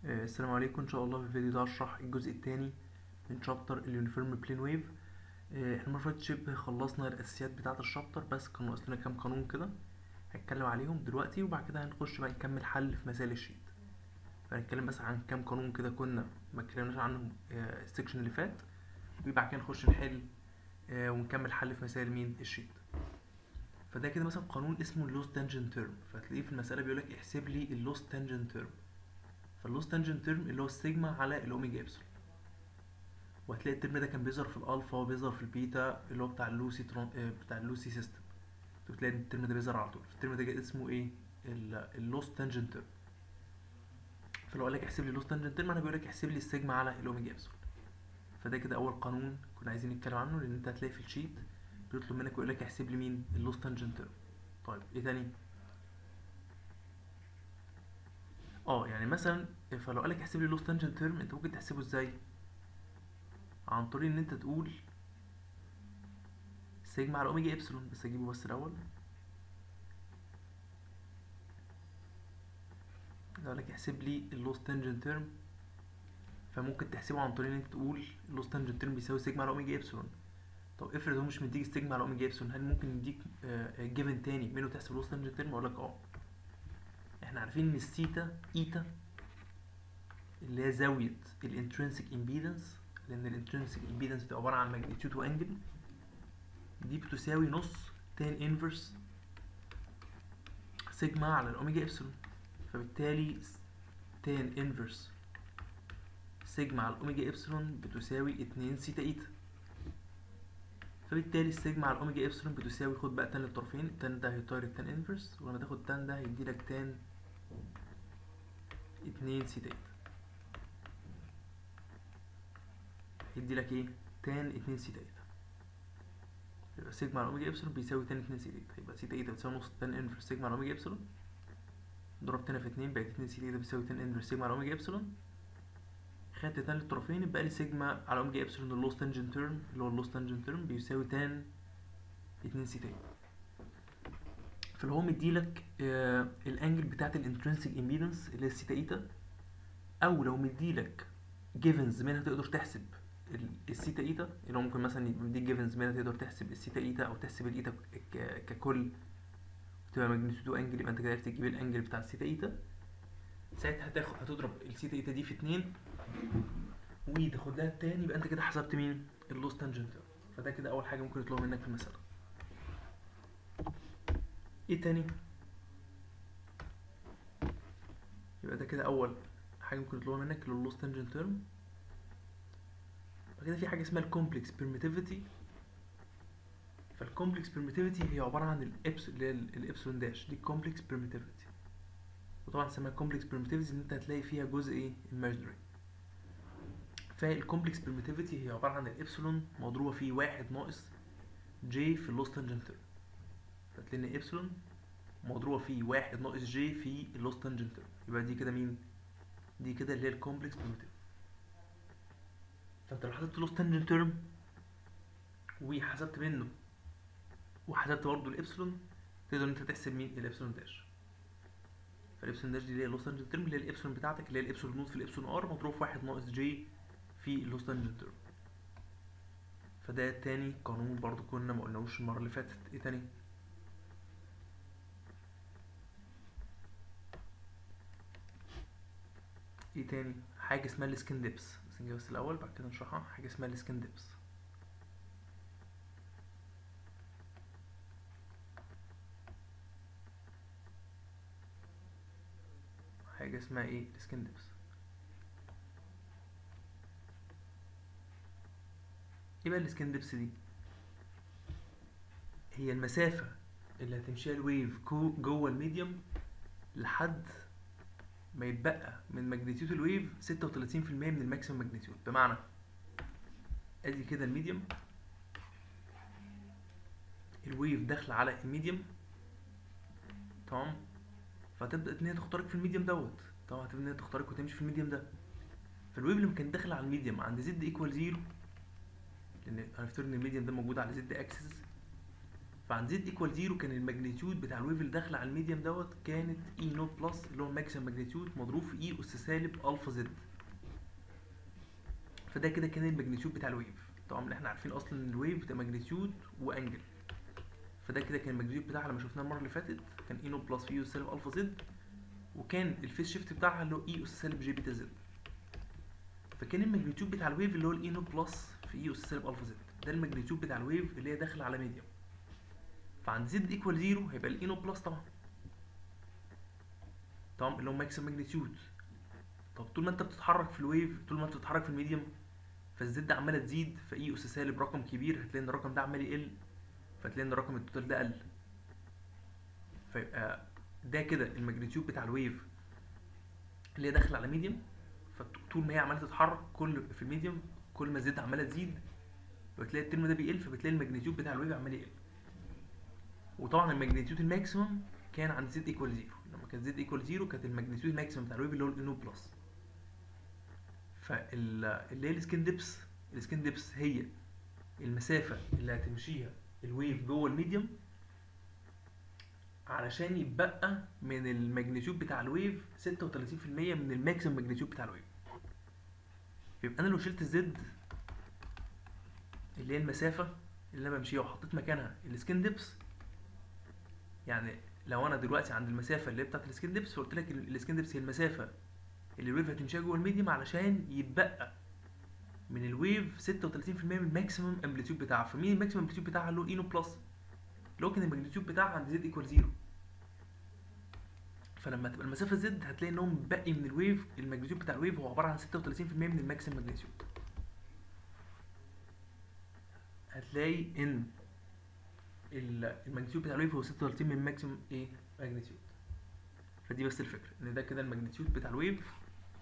آه، السلام عليكم ان شاء الله في الفيديو ده هشرح الجزء الثاني من شابتر اليونيفورم بلين ويف احنا المره اللي فاتت شبه خلصنا الاساسيات بتاعه الشابتر بس كان ناقص لنا كام قانون كده هنتكلم عليهم دلوقتي وبعد كده هنخش بقى نكمل حل في مسائل الشيت فهنتكلم بس عن كام قانون كده كنا ما اتكلمناش عنهم آه، السكشن اللي فات وبعد كده نخش نحل آه، ونكمل حل في مسائل مين الشيت فده كده مثلا قانون اسمه اللوس تانجنت تيرم فتلاقيه في المساله بيقول لك احسب لي اللوس تانجنت تيرم فاللوس تانجنت تيرم اللي هو السيجما على الاوميجا ابسلون وهتلاقي الترم ده كان بيظهر في الالفا وبيظهر في البيتا اللي هو بتاع اللوسي ترون... آه، بتاع اللوسي سيستم بتلاقي الترم ده بيظهر على طول الترم ده جاي اسمه ايه اللوس تانجنت تيرم فلو قال لك احسب لي اللوس تانجنت تيرم انا بيقول لك احسب لي السيجما على الاوميجا ابسلون فده كده اول قانون كنا عايزين نتكلم عنه لان انت هتلاقي في الشيت بيطلب منك ويقول لك احسب لي مين اللوس تانجنت تيرم طيب ايه تاني اه يعني مثلا فلو قالك احسب لي اللوس تانجنت تيرم انت ممكن تحسبه ازاي عن طريق ان انت تقول سيجما على اوميجا ابسلون بس اجيبه بس الاول لو قالك احسب لي اللوس تانجنت تيرم فممكن تحسبه عن طريق ان انت تقول اللوس تانجنت تيرم بيساوي سيجما على اوميجا ابسلون طب افرض هو مش مديك سيجما على اوميجا ابسلون هل ممكن يديك جيفن تاني منه تحسب اللوس تانجنت تيرم اقول لك اه احنا عارفين ان الثيتا ايتا اللي هي زاوية الانترنسك امبيدنس لان الانترنسك امبيدنس بتبقى عبارة عن ماجنتيود وانجل دي بتساوي نص تان انفرس سيجما على الاوميجا ابسلون فبالتالي تان انفرس سيجما على الاوميجا ابسلون بتساوي اتنين سيتا ايتا فبالتالي السيجما على الاوميجا ابسلون بتساوي خد بقى تان للطرفين التان ده هيطير التان انفرس ولما تاخد تان ده هيديلك تان اتنين سيتا ايتا هيديلك ايه تان اتنين سيتا ايتا يبقى سيجما على اوميجا ابسلون بيساوي تان اتنين سيتا ايتا يبقى سيتا ايتا بتساوي نص تان انفرس سيجما على اوميجا ابسلون ضربت هنا في اتنين بقت اتنين سيتا ايتا بيساوي تان انفرس سيجما على اوميجا ابسلون خدت تان للطرفين يبقى لي سيجما على اوميجا ابسلون اللوس تانجنت تيرم اللي هو اللوس تانجنت تيرم بيساوي تان اتنين سيتا ايتا فاللي هو مديلك آه الانجل بتاعت الانترنسك امبيدنس اللي هي السيتا ايتا او لو مديلك جيفنز منها تقدر تحسب ال- السيتا ايتا اللي هو ممكن مثلا يبقى مديك جيفنز منها تقدر تحسب السيتا ايتا او تحسب الايتا ك- ككل تبقى ماجنتيود انجل يبقى انت كده عرفت تجيب الانجل بتاع السيتا ايتا ساعتها هتاخد هتضرب السيتا ايتا دي في اتنين وتاخد لها التاني يبقى انت كده حسبت مين اللوس تانجنت فده كده اول حاجه ممكن يطلبها منك في المساله ايه تاني يبقى ده كده اول حاجه ممكن يطلبها منك اللي هو اللوس تانجنت تيرم بعد كده في حاجه اسمها الكومبلكس بيرميتيفيتي فالكومبلكس بيرميتيفيتي هي عباره عن الابس اللي هي ال- الابسلون داش دي الكومبلكس بيرميتيفيتي وطبعا اسمها كومبلكس بيرميتيفيتي ان انت هتلاقي فيها جزء ايه imaginary فالكومبلكس بيرميتيفيتي هي عباره عن الابسلون مضروبه في واحد ناقص جي في اللوس تانجنت تيرم فتلاقي ان ابسلون مضروبه في واحد ناقص جي في اللوس تانجنت تيرم يبقى دي كده مين دي كده اللي هي الكومبلكس بيرميتيفيتي فانت لو حسبت اللوس تانجنت تيرم وحسبت منه وحسبت برضه الابسلون تقدر انت تحسب مين الابسلون داش فالابسلون داش دي اللي هي اللوس تانجنت تيرم اللي هي الابسلون بتاعتك اللي هي الابسلون نوت في الابسلون ار مضروب في واحد ناقص جي في اللوس تانجنت تيرم فده تاني قانون برضو كنا ما قلناهوش المره اللي فاتت ايه تاني ايه تاني حاجه اسمها السكين ديبس بس نجيب بس الاول بعد كده نشرحها حاجه اسمها السكين ديبس حاجه اسمها ايه السكين ديبس ايه بقى السكين ديبس دي هي المسافه اللي هتمشيها الويف جو- جوه الميديوم لحد ما يتبقى من ماجنتيود الويف 36% من الماكسيمم ماجنتيود بمعنى ادي كده الميديوم الويف داخله على الميديوم تمام فتبدا ان هي تخترق في الميديوم دوت طبعا هتبدا ان هي تخترق وتمشي في الميديوم ده فالويف لما كان داخل على الميديوم عند زد ايكوال زيرو لان هنفترض ان الميديوم ده موجود على زد اكسس فعند زد ايكوال زيرو كان الماجنتيود بتاع الويف اللي داخله على الميديم دوت كانت اي نوت بلس اللي هو الماكسيمم ماجنتيود مضروب في اي اس سالب الفا زد فده كده كان الماجنتيود بتاع الويف طبعا احنا عارفين اصلا ان الويف ده ماجنتيود وانجل فده كده كان الماجنتيود بتاعها لما شفناه المره اللي فاتت كان اي نوت بلس في اي اس سالب الفا زد وكان الفيس شيفت بتاعها اللي هو اي اس سالب جي بيتا زد فكان الماجنتيود بتاع الويف اللي هو الاي نوت بلس في اي اس سالب الفا زد ده الماجنتيود بتاع الويف اللي هي داخله على ميديوم فعند زد ايكوال زيرو هيبقى الاي نوت بلس طبعا تمام اللي هو ماكسيمم ماجنتيود طب طول ما انت بتتحرك في الويف طول ما انت بتتحرك في الميديوم فالزد عماله تزيد فاي اس سالب رقم كبير هتلاقي ان الرقم ده عمال يقل فتلاقي ان الرقم التوتال ده قل فيبقى ده كده الماجنتيود بتاع الويف اللي هي داخله على ميديوم فطول ما هي عماله تتحرك كل في الميديوم كل ما الزد عماله تزيد بتلاقي الترم ده بيقل فبتلاقي الماجنتيود بتاع الويف عمال يقل وطبعا الماجنتيود الماكسيمم كان عند زد ايكوال زيرو لما كان زد ايكوال زيرو كانت الماجنتيود الماكسيمم بتاع الويف اللي هو الانو بلس فاللي هي السكين ديبس السكين ديبس هي المسافه اللي هتمشيها الويف جوه الميديوم علشان يتبقى من الماجنتيود بتاع الويف 36% من الماكسيمم ماجنتيود بتاع الويف يبقى انا لو شلت الزد اللي هي المسافه اللي انا بمشيها وحطيت مكانها السكين ديبس يعني لو انا دلوقتي عند المسافه اللي هي بتاعت السكين ديبس فقلت لك السكين ديبس هي المسافه اللي الويف هتمشيها جوه الميديوم علشان يتبقى من الويف 36% من الماكسيمم امبليتيود بتاعها فمين الماكسيمم امبليتيود بتاعها اللي هو الاينو بلس اللي هو كان الماجنتيود بتاعها عند زد ايكوال زيرو فلما تبقى المسافه زد هتلاقي ان هو مبقي من الويف الماجنتيود بتاع الويف هو عباره عن 36% من الماكسيمم ماجنتيود هتلاقي ان الماجنتيود بتاع الويف هو 36 من الماكسيمم ايه ماجنتيود فدي بس الفكره ان ده كده الماجنتيود بتاع الويف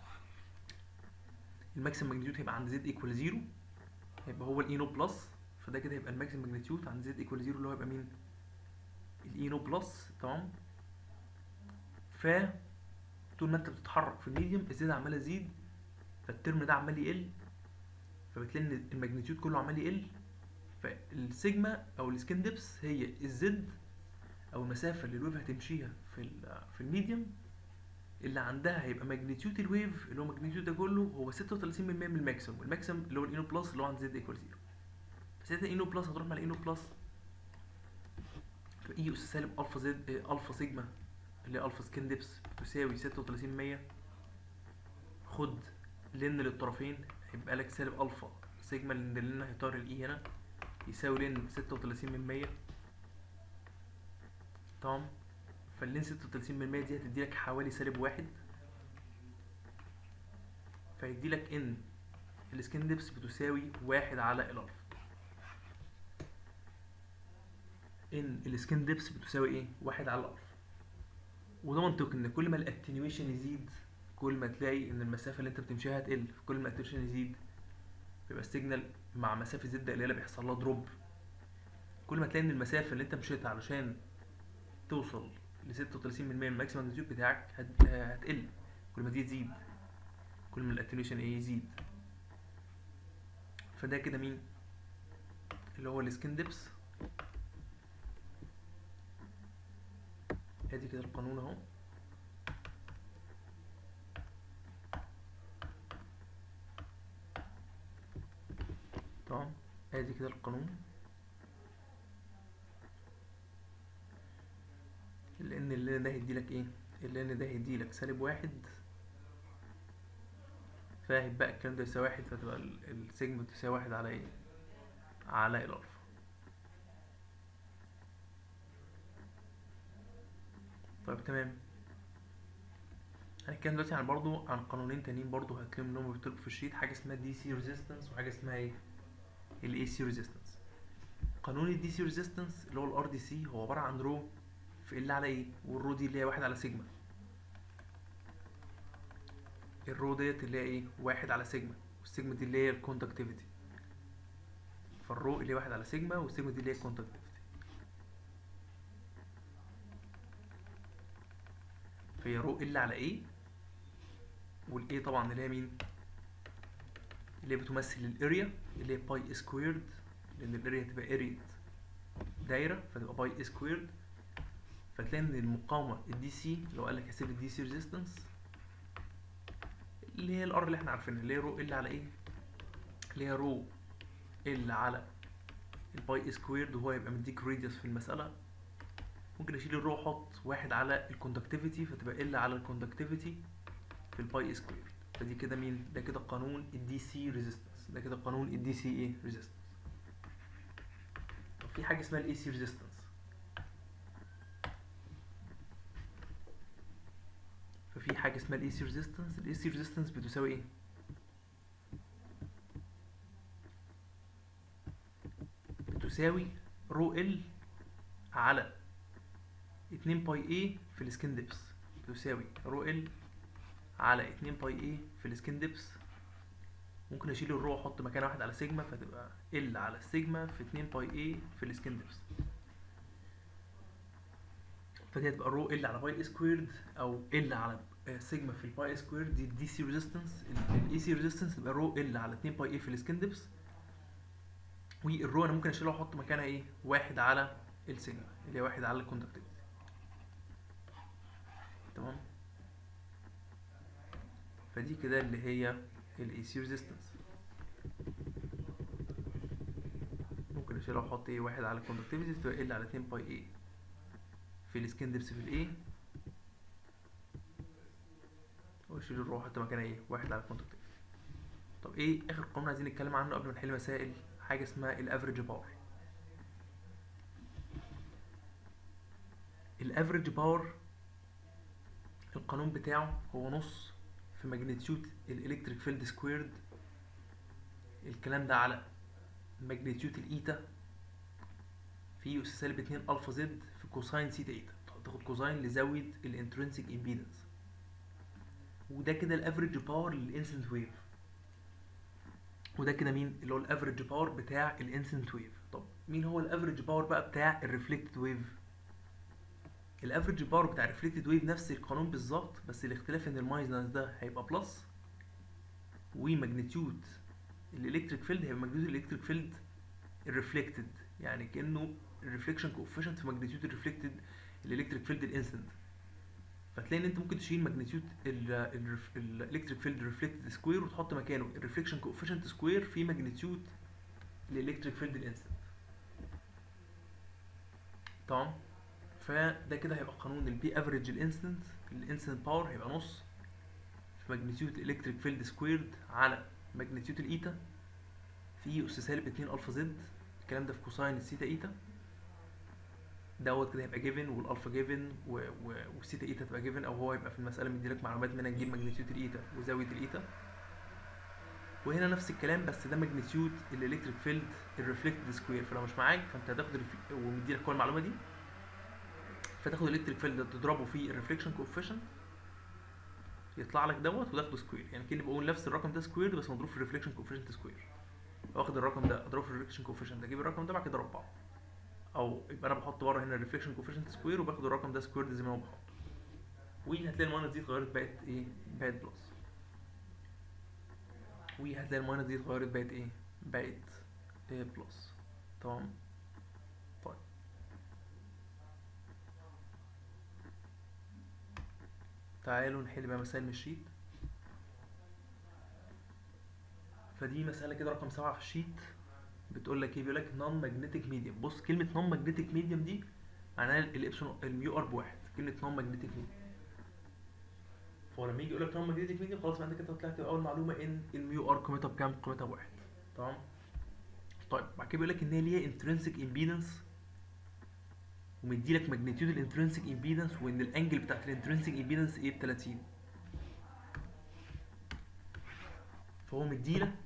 الماكسيمم ماجنتيود هيبقى عند زد ايكوال زيرو هيبقى هو الاي نو بلس فده كده هيبقى الماكسيمم ماجنتيود عند زد ايكوال زيرو اللي هو هيبقى مين الاي نو بلس تمام ف طول ما انت بتتحرك في الميديوم الزد عمال يزيد فالترم ده عمال يقل فبتلاقي ان الماجنتيود كله عمال يقل فالسيجما او السكين ديبس هي الزد او المسافه اللي الويف هتمشيها في في الميديوم اللي عندها هيبقى ماجنتيود الويف اللي هو ماجنتيود ده كله هو 36% من الماكسيمم والماكسيمم اللي هو الاينو بلس اللي هو عند زد ايكوال زيرو فساعتها الاينو بلس هتروح مع الاينو بلس تبقى اي اس سالب الفا زد الفا سيجما اللي هي الفا سكين ديبس تساوي 36 خد لن للطرفين هيبقى لك سالب الفا سيجما لان لن هيطار الاي هنا يساوي لن 36 من 100 تمام فاللين 36 من 100 دي هتدي لك حوالي سالب واحد فيدي لك ان السكين ديبس بتساوي واحد على الالفا ان السكين ديبس بتساوي ايه واحد على الالفا وده منطقي ان كل ما الاتنيويشن يزيد كل ما تلاقي ان المسافه اللي انت بتمشيها هتقل كل ما الاتنيويشن يزيد بيبقى السيجنال مع مسافه زد قليله بيحصل لها دروب كل ما تلاقي ان المسافه اللي انت مشيتها علشان توصل ل 36% من الماكسيمم ماجنتيود بتاعك هت... هتقل كل ما دي تزيد كل ما الاتنيويشن ايه يزيد فده كده مين اللي هو السكين ديبس ادي كده القانون اهو تمام ادي كده القانون لان اللين ده هيديلك ايه اللين ده هيديلك سالب واحد فهيبقى الكلام ده يساوي واحد فتبقى السيجما تساوي واحد على ايه على الالفا طيب تمام هنتكلم دلوقتي عن برضو عن قانونين تانيين برضو هتلاقيهم انهم بيكتبوا في الشيت حاجه اسمها دي سي ريزيستنس وحاجه اسمها ايه الاي سي ريزيستنس قانون الدي سي ريزيستنس اللي هو الار دي سي هو عباره عن رو في ال على ايه والرو دي اللي هي واحد على سيجما الرو ديت اللي هي ايه واحد على سيجما والسيجما دي اللي هي الكوندكتيفيتي فالرو اللي هي واحد على سيجما والسيجما دي اللي هي الكوندكتيفيتي فهي رو ال على ايه والايه طبعا اللي هي مين اللي هي بتمثل الاريا اللي هي باي سكويرد لان الاريا هتبقى اريا دايره فتبقى باي اي سكويرد فتلاقي ان المقاومه الدي سي لو قال لك حسب الدي سي ريزيستنس اللي هي الار اللي احنا عارفينها اللي هي رو ال على ايه اللي هي رو ال على الباي اي سكويرد وهو يبقى مديك راديوس في المساله ممكن اشيل الرو واحط واحد على الكوندكتيفيتي فتبقى ال على الكوندكتيفيتي في الباي اي سكويرد فدي كده مين ده كده قانون الدي سي ريزيستنس ده كده قانون الدي سي ايه ريزيستنس طب في حاجه اسمها الاي سي ريزيستنس ففي حاجه اسمها الاي سي ريزيستنس الاي سي ريزيستنس بتساوي ايه بتساوي رو ال على 2 باي اي في السكين ديبس بتساوي رو ال على 2 باي اي في السكين ديبس ممكن اشيل الرو واحط مكان واحد على سيجما فتبقى ال على السيجما في 2 باي اي في السكين ديبس فدي هتبقى رو ال على باي اي سكويرد او ال على سيجما في الباي سكويرد دي الدي سي ريزيستنس الاي سي ريزيستنس تبقى رو ال على 2 باي اي في السكين ديبس والرو انا ممكن اشيلها واحط مكانها ايه واحد على السيجما اللي هي واحد على الكوندكتيفيتي تمام فدي كده اللي هي الاي سي ريزيستنس ممكن اشيلها واحط ايه واحد على الكوندكتيفيتي تبقى ال على 2 باي اي في السكين ديبس في الاي واشيل الرو واحط مكانها ايه واحد على الكوندكتيفيتي طب ايه اخر قانون عايزين نتكلم عنه قبل ما نحل مسائل حاجه اسمها الافريج باور الافريج باور القانون بتاعه هو نص في ماجنتيود الالكتريك فيلد سكويرد الكلام ده على ماجنتيود الايتا في اس سالب 2 الفا زد في كوساين سيتا ايتا تاخد كوساين لزاويه الانترنسيك امبيدنس وده كده الافريج باور للانسنت ويف وده كده مين اللي هو الافريج باور بتاع الانسنت ويف طب مين هو الافريج باور بقى بتاع الريفلكتد ويف الافريج باور بتاع الريفلكتد ويف نفس القانون بالظبط بس الاختلاف ان الماينس ده هيبقى بلس وماجنتيود الالكتريك فيلد هيبقى ماجنتيود الالكتريك فيلد الريفلكتد يعني كانه الريفليكشن كوفيشنت في ماجنتيود الريفلكتد الالكتريك فيلد الانسنت فتلاقي ان انت ممكن تشيل ماجنتيود الالكتريك فيلد ريفلكتد سكوير وتحط مكانه الريفليكشن كوفيشنت سكوير في ماجنتيود الالكتريك فيلد الانسنت تمام فده كده هيبقى قانون البي افريج الانستنت الانستنت باور هيبقى نص في ماجنتيود الالكتريك فيلد سكويرد على ماجنتيود الايتا في اس سالب 2 الفا زد الكلام ده في كوساين السيتا ايتا دوت كده هيبقى جيفن والالفا جيفن والسيتا ايتا تبقى جيفن او هو يبقى في المساله مديلك معلومات منها نجيب ماجنتيود الايتا وزاويه الايتا وهنا نفس الكلام بس ده ماجنتيود الالكتريك فيلد الريفلكتد سكوير فلو مش معاك فانت هتاخد ومديلك كل المعلومه دي فتاخد الالكتريك فيلد تضربه في الريفليكشن كوفيشنت يطلع لك دوت وتاخده سكوير يعني كاني بقول نفس الرقم ده سكوير بس مضروب في الريفليكشن كوفيشنت سكوير واخد الرقم ده اضربه في الريفليكشن كوفيشنت اجيب الرقم ده بعد كده اضرب بعض او يبقى انا بحط ورا هنا الريفليكشن كوفيشنت سكوير وباخد الرقم ده سكوير زي ما هو بحطه وهتلاقي الماينس دي اتغيرت بقت ايه بقت بلس وهتلاقي الماينس دي اتغيرت بقت ايه بقت إيه بلس تمام طيب تعالوا نحل بقى مسائل من الشيت فدي مسألة كده رقم سبعة في الشيت بتقول لك ايه بيقول لك نون ماجنتيك ميديوم بص كلمة نون ماجنتيك ميديوم دي معناها الابسون الميو ار بواحد كلمة نون ماجنتيك ميديوم فهو لما يجي يقول لك نون ماجنتيك ميديوم خلاص عندك انت طلعت اول معلومة ان الميو ار قيمتها بكام؟ قيمتها بواحد تمام طيب بعد كده بيقول لك ان هي ليها انترنسيك امبيدنس ومدي لك ماجنتيود الانترنسيك امبيدنس وان الانجل بتاعت الانترنسيك امبيدنس ايه ب 30 فهو مدي لك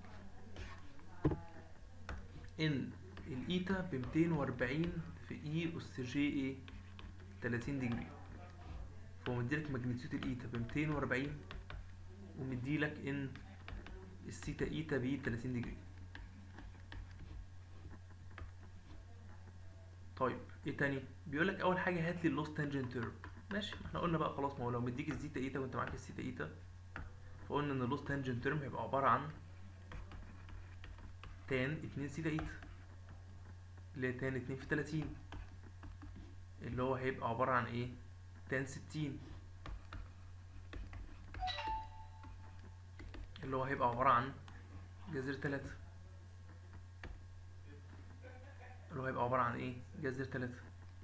ان الايتا ب 240 في اي اس جي ايه 30 ديجري فهو مدي لك ماجنتيود الايتا ب 240 ومدي لك ان السيتا ايتا ب 30 ديجري طيب ايه تاني بيقول لك اول حاجه هات لي اللوس تانجنت تيرم ماشي ما احنا قلنا بقى خلاص ما هو لو مديك الزيتا ايتا وانت معاك السيتا ايتا فقلنا ان اللوس تانجنت تيرم هيبقى عباره عن تان 2 سيتا ايتا اللي هي تان اتنين في تلاتين اللي هو هيبقى عبارة عن ايه تان ستين اللي هو هيبقى عبارة عن جذر تلاتة اللي هو هيبقى عبارة عن ايه جذر تلاتة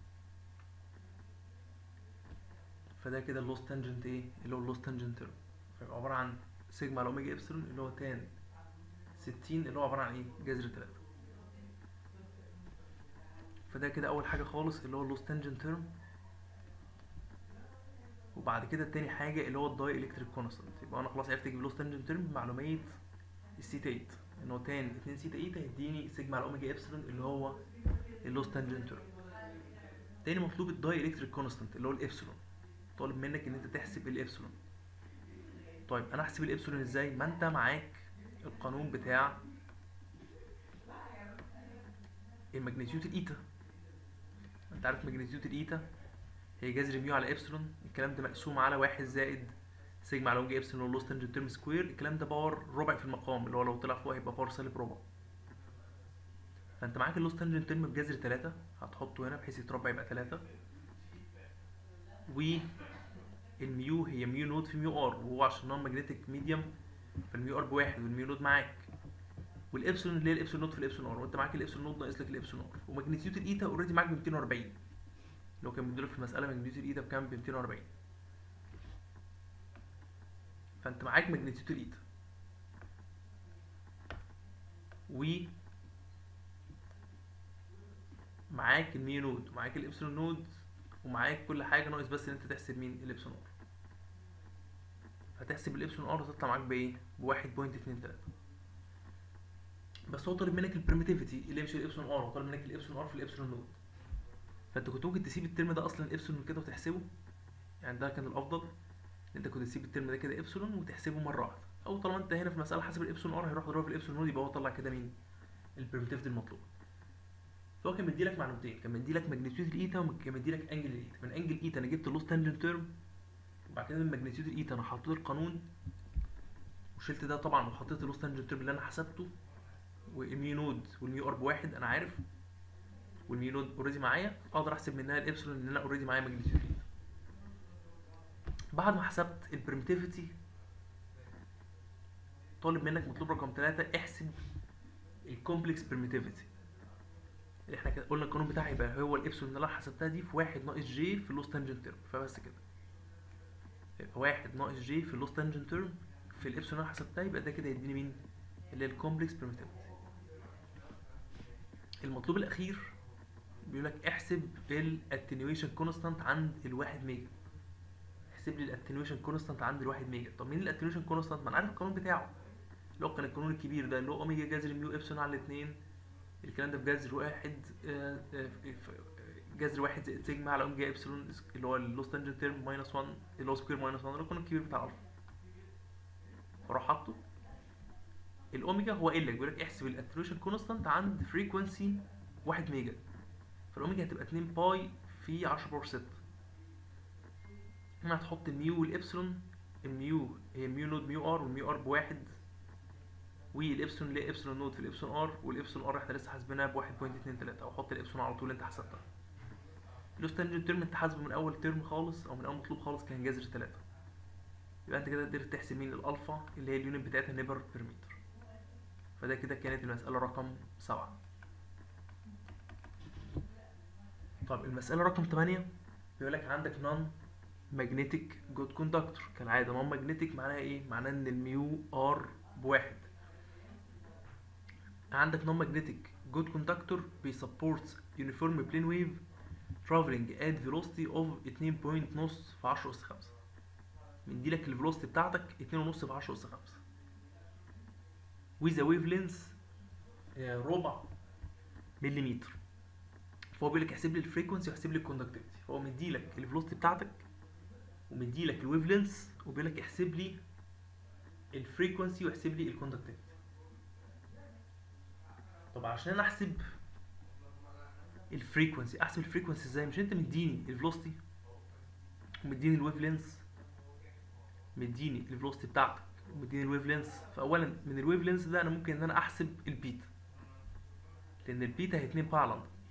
فده كده اللوس تانجنت ايه اللي هو اللوس تانجنت تيرم فيبقى عبارة عن سيجما على اوميجا ابسلون اللي هو تان ستين اللي هو عبارة عن ايه جذر تلاتة فده كده اول حاجة خالص اللي هو اللوس تانجنت تيرم وبعد كده تاني حاجة اللي هو الداي الكتريك كونستانت يبقى انا خلاص عرفت اجيب اللوس تانجنت تيرم بمعلومية السيتا 8 ان هو تان 2 سيتا 8 هيديني سيجما على اوميجا ابسلون اللي هو اللوس تانجنت تيرم تاني مطلوب الداي الكتريك كونستانت اللي هو الابسلون طالب منك ان انت تحسب الابسلون طيب انا احسب الابسلون ازاي ما انت معاك القانون بتاع الماجنتيود الايتا انت عارف ماجنتيود الايتا هي جذر ميو على ابسلون الكلام ده مقسوم على واحد زائد سيجما على اوميجا ابسلون لوس تانجنت تيرم سكوير الكلام ده باور ربع في المقام اللي هو لو طلع فوق هيبقى باور سالب ربع فانت معاك اللوس تانجنت تيرم بجذر تلاتة هتحطه هنا بحيث يتربع يبقى تلاتة والميو هي ميو نود في ميو ار وهو عشان نون ماجنتيك ميديوم فالميو ار بواحد والميو نود معاك والابسلون اللي هي الابسلون نود في الابسلون ار وانت معاك الابسلون نود ناقص لك الابسلون ار وماجنتيود الايتا اوريدي معاك ب 240 لو كان بيديلك في المساله ماجنتيود الايتا بكام ب 240 فانت معاك ماجنتيود الايتا و معاك الميو نود ومعاك الابسلون نود ومعاك كل حاجه ناقص بس ان انت تحسب مين الابسلون ار هتحسب الابسلون ار تطلع معاك بايه بواحد بوينت اتنين تلاتة بس هو طالب منك البريمتيفيتي اللي يمشي الابسلون ار وطالب منك الابسلون ار في الابسلون نود فانت كنت ممكن تسيب الترم ده اصلا ابسلون كده وتحسبه يعني ده كان الافضل انت كنت تسيب الترم ده كده ابسلون وتحسبه مره واحده او طالما انت هنا في المساله حاسب الابسلون ار هيروح يضرب في الابسلون نود يبقى هو طلع كده مين البريمتيفيتي المطلوبه فهو كان مديلك معلومتين كان مديلك ماجنتيود الايتا وكان مديلك انجل الايتا من انجل ايتا انا جبت اللوس تانجنت تيرم وبعد كده من ماجنتيود الايتا انا حطيت القانون وشلت ده طبعا وحطيت اللوس تانجنت تيرم اللي انا حسبته والميو نود والميو ار بواحد انا عارف والميو نود اوريدي معايا اقدر احسب منها الابسلون ان انا اوريدي معايا ماجنتيود الايتا بعد ما حسبت البريمتيفيتي طالب منك مطلوب رقم ثلاثة احسب الكومبلكس بريمتيفيتي اللي احنا كده قلنا القانون بتاعي يبقى هو الابسلون اللي انا حسبتها دي في واحد ناقص جي في اللوس تانجنت تيرم فبس كده يبقى واحد ناقص جي في اللوس تانجنت تيرم في الابسلون اللي انا حسبتها يبقى ده كده يديني مين اللي هي الكومبلكس بريمتيفيتي المطلوب الاخير بيقول لك احسب الاتنيويشن كونستانت عند الواحد ميجا احسب لي الاتنيويشن كونستانت عند الواحد ميجا طب مين الاتنيويشن كونستانت ما انا عارف القانون بتاعه اللي هو كان القانون الكبير ده اللي هو اوميجا جذر ميو ابسلون على الاثنين الكلام ده بجذر واحد آه، آه، ف- جذر واحد زائد سيجما على اوميجا ابسلون اللي هو اللوس تانجنت تيرم ماينس 1 اللي هو سكوير ماينس 1 اللي هو القانون الكبير بتاع الفا فراح حاطه الاوميجا هو قايل لك بيقول لك احسب الاتنيويشن كونستانت عند فريكونسي 1 ميجا فالاوميجا هتبقى 2 باي في 10 باور 6 هنا هتحط الميو والابسلون الميو هي ميو نود ميو ار والميو ار بواحد والابسلون اللي هي ابسلون نود في الابسلون ار والابسلون ار احنا لسه حاسبينها ب 1.23 او حط الابسلون على طول اللي انت حسبتها اللوس تانجنت تيرم انت حاسبه من اول ترم خالص او من اول مطلوب خالص كان جذر 3 يبقى انت كده قدرت تحسب مين الالفا اللي هي اليونت بتاعتها نيبر بير متر فده كده كانت المسألة رقم سبعة طب المسألة رقم تمانية بيقول لك عندك نون ماجنتيك جود كوندكتور كالعادة نون ماجنتيك معناها ايه؟ معناها ان الميو ار بواحد عندك نون ماجنتيك جود كوندكتور بيسبورت يونيفورم بلين ويف traveling at velocity of 2 نص في 10 أس 5 مديلك الفيلوسيتي بتاعتك 2 ونص في 10 أس 5 with a wavelength آه، ربع مليمتر فهو بيقول لك احسب لي الفريكونسي واحسب لي الكوندكتيفيتي فهو مديلك الفيلوسيتي بتاعتك ومديلك الويف لينث وبيقول لك احسب لي الفريكونسي واحسب لي الكوندكتيفيتي طب عشان انا احسب الفريكونسي احسب الفريكونسي ازاي مش انت مديني الفيلوسيتي ومديني الويف لينث مديني الفيلوسيتي بتاعتك ومديني الويف لينث فاولا من الويف لينث ده انا ممكن ان انا احسب البيتا لان البيتا هي 2 باي على لامدا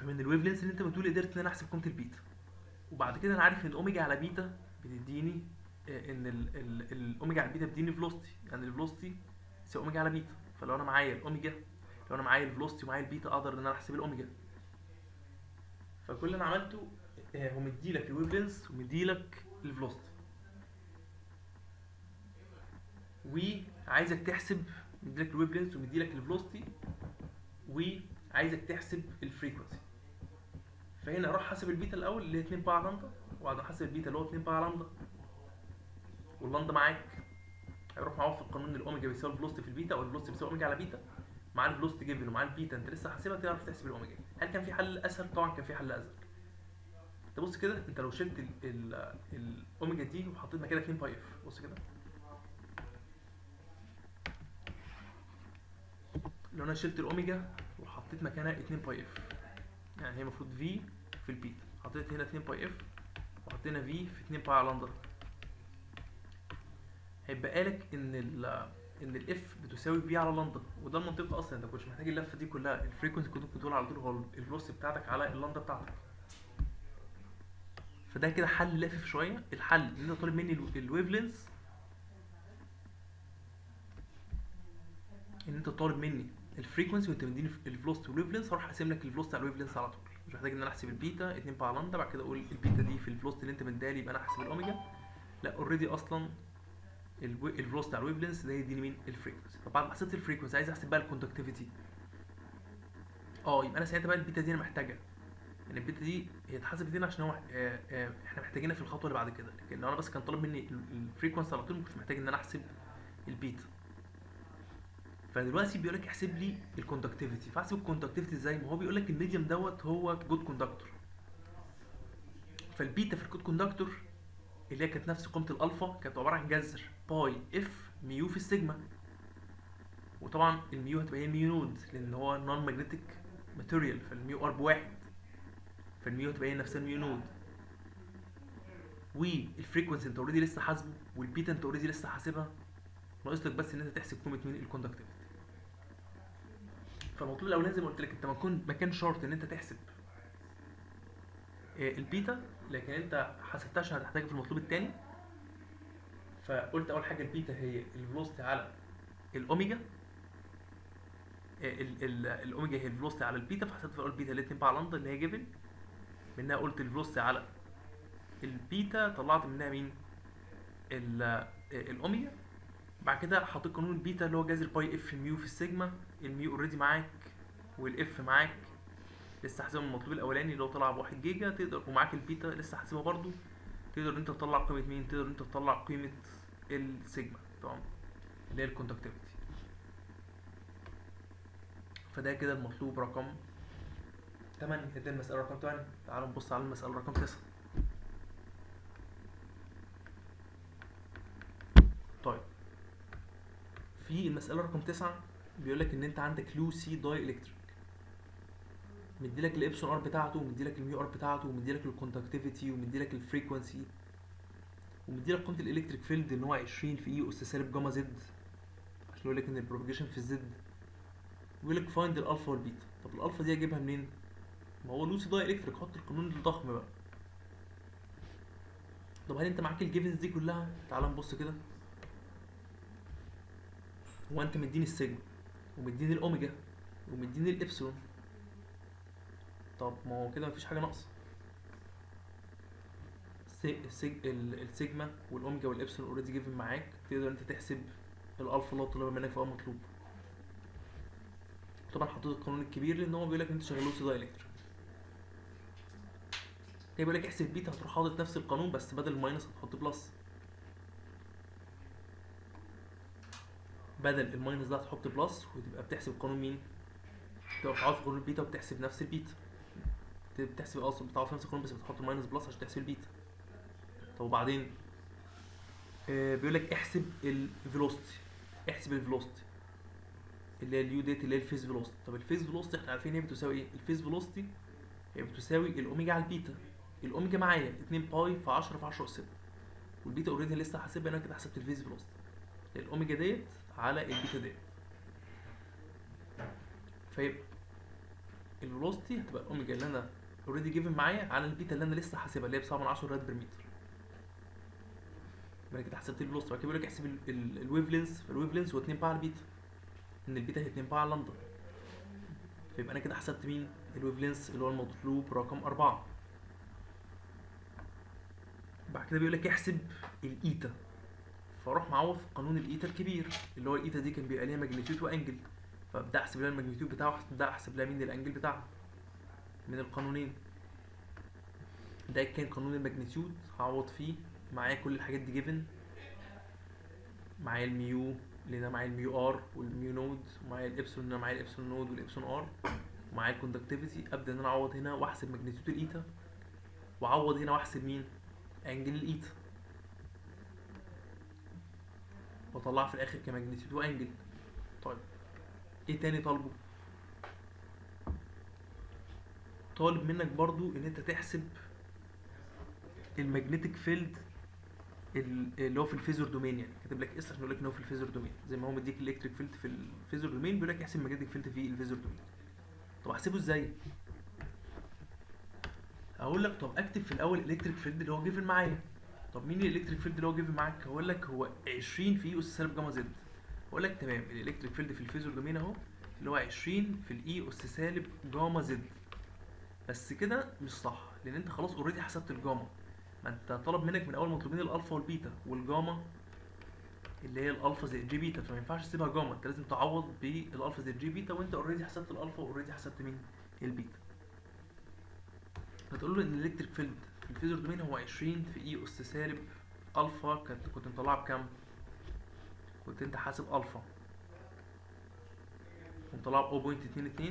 فمن الويف لينس اللي انت بتقول قدرت ان انا احسب قيمه البيتا وبعد كده انا عارف ان الاوميجا على بيتا بتديني آه، ان ال- ال- الاوميجا على بيتا بتديني فيلوستي يعني الفيلوستي تساوي اوميجا على بيتا فلو انا معايا الاوميجا لو انا معايا الفيلوستي ومعايا البيتا اقدر ان انا احسب الاوميجا فكل اللي انا عملته آه، هو مديلك الويف لينس ومديلك الفيلوستي وعايزك تحسب مديلك الويف لينس ومديلك الفيلوستي وعايزك تحسب الفريكونسي فهنا اروح حاسب البيتا الاول اللي هي 2 باع لامدا وبعد ما احسب البيتا اللي هو 2 باع لامدا واللامدا معاك هيروح معاه في القانون الاوميجا بيساوي الفلوست في البيتا او الفلوست بيساوي اوميجا على بيتا مع الفلوست جيفن ومع البيتا انت لسه حاسبها تعرف تحسب الاوميجا هل كان في حل اسهل طبعا كان في حل اسهل تبص كده انت لو شلت ال- ال- الاوميجا دي وحطيت مكانها 2 باي اف بص كده لو انا شلت الاوميجا وحطيت مكانها 2 باي اف يعني هي المفروض في في البيتا حطيت هنا 2 باي اف وحطينا في في 2 باي على لندن هيبقى لك ان ال ان الاف بتساوي في على لندن وده المنطقي اصلا انت كنتش محتاج اللفه دي كلها الفريكونسي كنت ممكن تقول على طول هو الفلوس بتاعتك على اللندا بتاعتك فده كده حل لافف شويه الحل ان انت طالب مني الويف لينس ان انت طالب مني الفريكونسي وانت مديني الفلوست والويف لينس هروح اقسم لك الفلوست على الويف لينس على طول مش محتاج ان انا احسب البيتا 2 باي لامدا بعد كده اقول البيتا دي في الفلوست اللي انت مديها لي يبقى انا احسب الاوميجا لا اوريدي اصلا الفلوست على الويف لينس ده يديني مين الفريكونسي طب بعد ما حسبت الفريكونسي عايز احسب بقى الكوندكتيفيتي اه يبقى انا ساعتها بقى البيتا دي انا محتاجها يعني البيتا دي هي اتحسبت هنا عشان هو آه، آه، احنا محتاجينها في الخطوه اللي بعد كده لكن لو انا بس كان طالب مني الفريكونسي على طول مش محتاج ان انا احسب البيتا فدلوقتي بيقول لك احسب لي الكوندكتيفيتي فاحسب الكوندكتيفيتي ازاي ما هو بيقول لك الميديوم دوت هو جود كوندكتور فالبيتا في الجود كوندكتور اللي هي كانت نفس قيمه الالفا كانت عباره عن جذر باي اف ميو في السيجما وطبعا الميو هتبقى هي ميو نود لان هو نون ماجنتيك ماتيريال فالميو ار بواحد فالميو هتبقى هي نفسها الميو نود والفريكونسي انت اوريدي لسه حاسبه والبيتا انت اوريدي لسه حاسبها ناقص لك بس ان انت تحسب قيمه مين الكوندكتيفيتي فالمطلوب الاولاني زي ما قلت لك انت ما كان ما كان شرط ان انت تحسب آه، البيتا لكن انت حسبتها عشان هتحتاجها في المطلوب الثاني فقلت اول حاجه البيتا هي الفلوستي على الاوميجا آه، ال- ال- الاوميجا هي الفلوستي على البيتا فحسبت في الاول البيتا اللي تنفع لندن اللي هي جيفن منها قلت الفلوستي على البيتا طلعت منها مين ال- آه، الاوميجا بعد كده حطيت قانون البيتا اللي هو جذر باي اف ميو في السيجما الميو اوريدي معاك والاف معاك لسه حاسبها من المطلوب الاولاني اللي هو طلع بواحد جيجا تقدر ومعاك البيتا لسه حاسبها برضو تقدر ان انت تطلع قيمه مين تقدر ان انت تطلع قيمه السيجما تمام اللي هي الكوندكتيفيتي فده كده المطلوب رقم 8 ده المسألة رقم 8 تعالوا نبص على المسألة رقم 9 طيب في المسألة رقم 9 بيقول لك ان انت عندك لو سي داي الكتريك مديلك الابسون ار بتاعته ومديلك الميو ار بتاعته ومديلك الكوندكتيفيتي ومديلك الفريكونسي ومديلك قيمة الالكتريك فيلد ان هو 20 في اي اس سالب جاما زد عشان يقول لك ان البروباجيشن في الزد بيقول لك فايند الالفا والبيتا طب الالفا دي اجيبها منين؟ ما هو لوسي داي الكتريك حط القانون الضخم بقى طب هل انت معاك الجيفنز دي كلها؟ تعال نبص كده هو انت مديني السيجما ومديني الاوميجا ومديني الابسلون طب ما هو كده مفيش حاجه ناقصه السي- السيج... ال- السيجما والاوميجا والابسلون اوريدي جيفن معاك تقدر انت تحسب الالفا اللي هو طلبها منك في اول مطلوب طبعا حطيت القانون الكبير لان هو بيقول لك انت شغال لوسي دايلكتر بيقول لك احسب بيتا هتروح حاطط نفس القانون بس بدل الماينس هتحط بلس بدل الماينس ده هتحط بلس وتبقى بتحسب قانون مين تبقى بتعوض في قانون البيتا وبتحسب نفس البيتا تبقى بتحسب اصلا بتعوض في نفس القانون بس بتحط الماينس بلس عشان تحسب البيتا طب وبعدين آه بيقول لك احسب الفيلوسيتي احسب الفيلوسيتي اللي هي اليو ديت اللي هي الفيز فيلوسيتي طب الفيز فيلوسيتي احنا عارفين هي بتساوي ايه الفيز فيلوسيتي هي بتساوي الاوميجا على البيتا الاوميجا معايا 2 باي في 10 في 10 اس 6 والبيتا اوريدي لسه حاسبها انا كده حسبت الفيز فيلوسيتي الاوميجا ديت على البيتا ديت فيبقى الفيلوسيتي هتبقى الاوميجا اللي انا اوريدي جيفن معايا على البيتا اللي انا لسه حاسبها اللي هي ب 7 من 10 راد بير متر يبقى انا كده حسبت الفيلوسيتي بعد كده بيقول لك احسب الويف لينس فالويف لينس هو 2 باي على البيتا ان البيتا هي 2 باي على لندا فيبقى انا كده حسبت مين الويف لينس اللي هو المطلوب رقم 4 بعد كده بيقول لك احسب الايتا فاروح معوض في قانون الايتا الكبير اللي هو الايتا دي كان بيبقى ليها ماجنتيود وانجل فابدا احسب لها الماجنتيود بتاعه ابدا احسب لها مين الانجل بتاعها من القانونين ده كان قانون الماجنتيود هعوض فيه معايا كل الحاجات دي جيفن معايا الميو اللي انا معايا الميو ار والميو نود ومعايا الابسلون اللي انا معايا الابسلون نود والابسلون ار ومعايا الكوندكتيفيتي ابدا ان انا اعوض هنا واحسب ماجنتيود الايتا واعوض هنا واحسب مين انجل الايتا واطلعها في الاخر كماجنتيود وانجل طيب ايه تاني طالبه طالب منك برضو ان انت تحسب المagnetic فيلد اللي هو في الفيزور دومين يعني كاتب لك اس عشان يقول لك ان هو في الفيزور دومين زي ما هو مديك الالكتريك فيلد في الفيزور دومين بيقول لك احسب المagnetic فيلد في الفيزور دومين طب احسبه ازاي اقول لك طب اكتب في الاول الالكتريك فيلد اللي هو جيفن معايا طب مين الالكتريك فيلد اللي هو جيفن معاك هقول لك هو 20 في اي اس سالب جاما زد اقول لك تمام الالكتريك فيلد في الفيزور دومين اهو اللي هو 20 في الاي اس سالب جاما زد بس كده مش صح لان انت خلاص اوريدي حسبت الجاما ما انت طلب منك من اول مطلوبين الالفا والبيتا والجاما اللي هي الالفا زائد جي بيتا فما ينفعش تسيبها جاما انت لازم تعوض بالالفا زائد جي بيتا وانت اوريدي حسبت الالفا واوريدي حسبت مين البيتا هتقول له ان الالكتريك فيلد في الفيزور دومين هو 20 في اي اس سالب الفا كنت كنت مطلعها بكام كنت انت حاسب الفا ومطلعها ب 0.22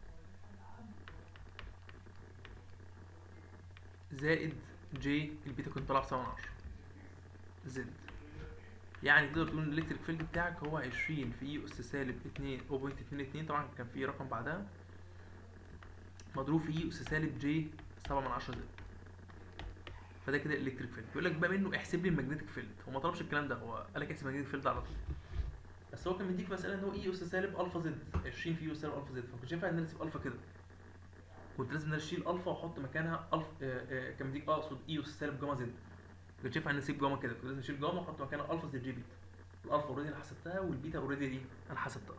زائد جي البيتا كنت طالعه بسبعة من عشرة زد يعني تقدر تقول ان الالكتريك فيلد بتاعك هو عشرين في اي اس سالب اتنين او بوينت اتنين اتنين طبعا كان في رقم بعدها مضروب في اي اس سالب جي سبعة من عشرة زد فده كده الالكتريك فيلد بيقول لك بقى منه احسب لي الماجنتيك فيلد هو ما طلبش الكلام ده هو قال لك احسب الماجنتيك فيلد على طول بس هو كان مديك مساله ان هو اي اس سالب الفا زد 20 في اي اس سالب الفا زد فما كنتش ينفع ان انا اسيب الفا كده كنت لازم اشيل الفا واحط مكانها الفا كان مديك اقصد اي اس سالب جاما زد ما كنتش ينفع ان اسيب جاما كده كنت لازم اشيل جاما واحط مكانها الفا زد جي بيتا الالفا اوريدي انا حسبتها والبيتا اوريدي دي انا حسبتها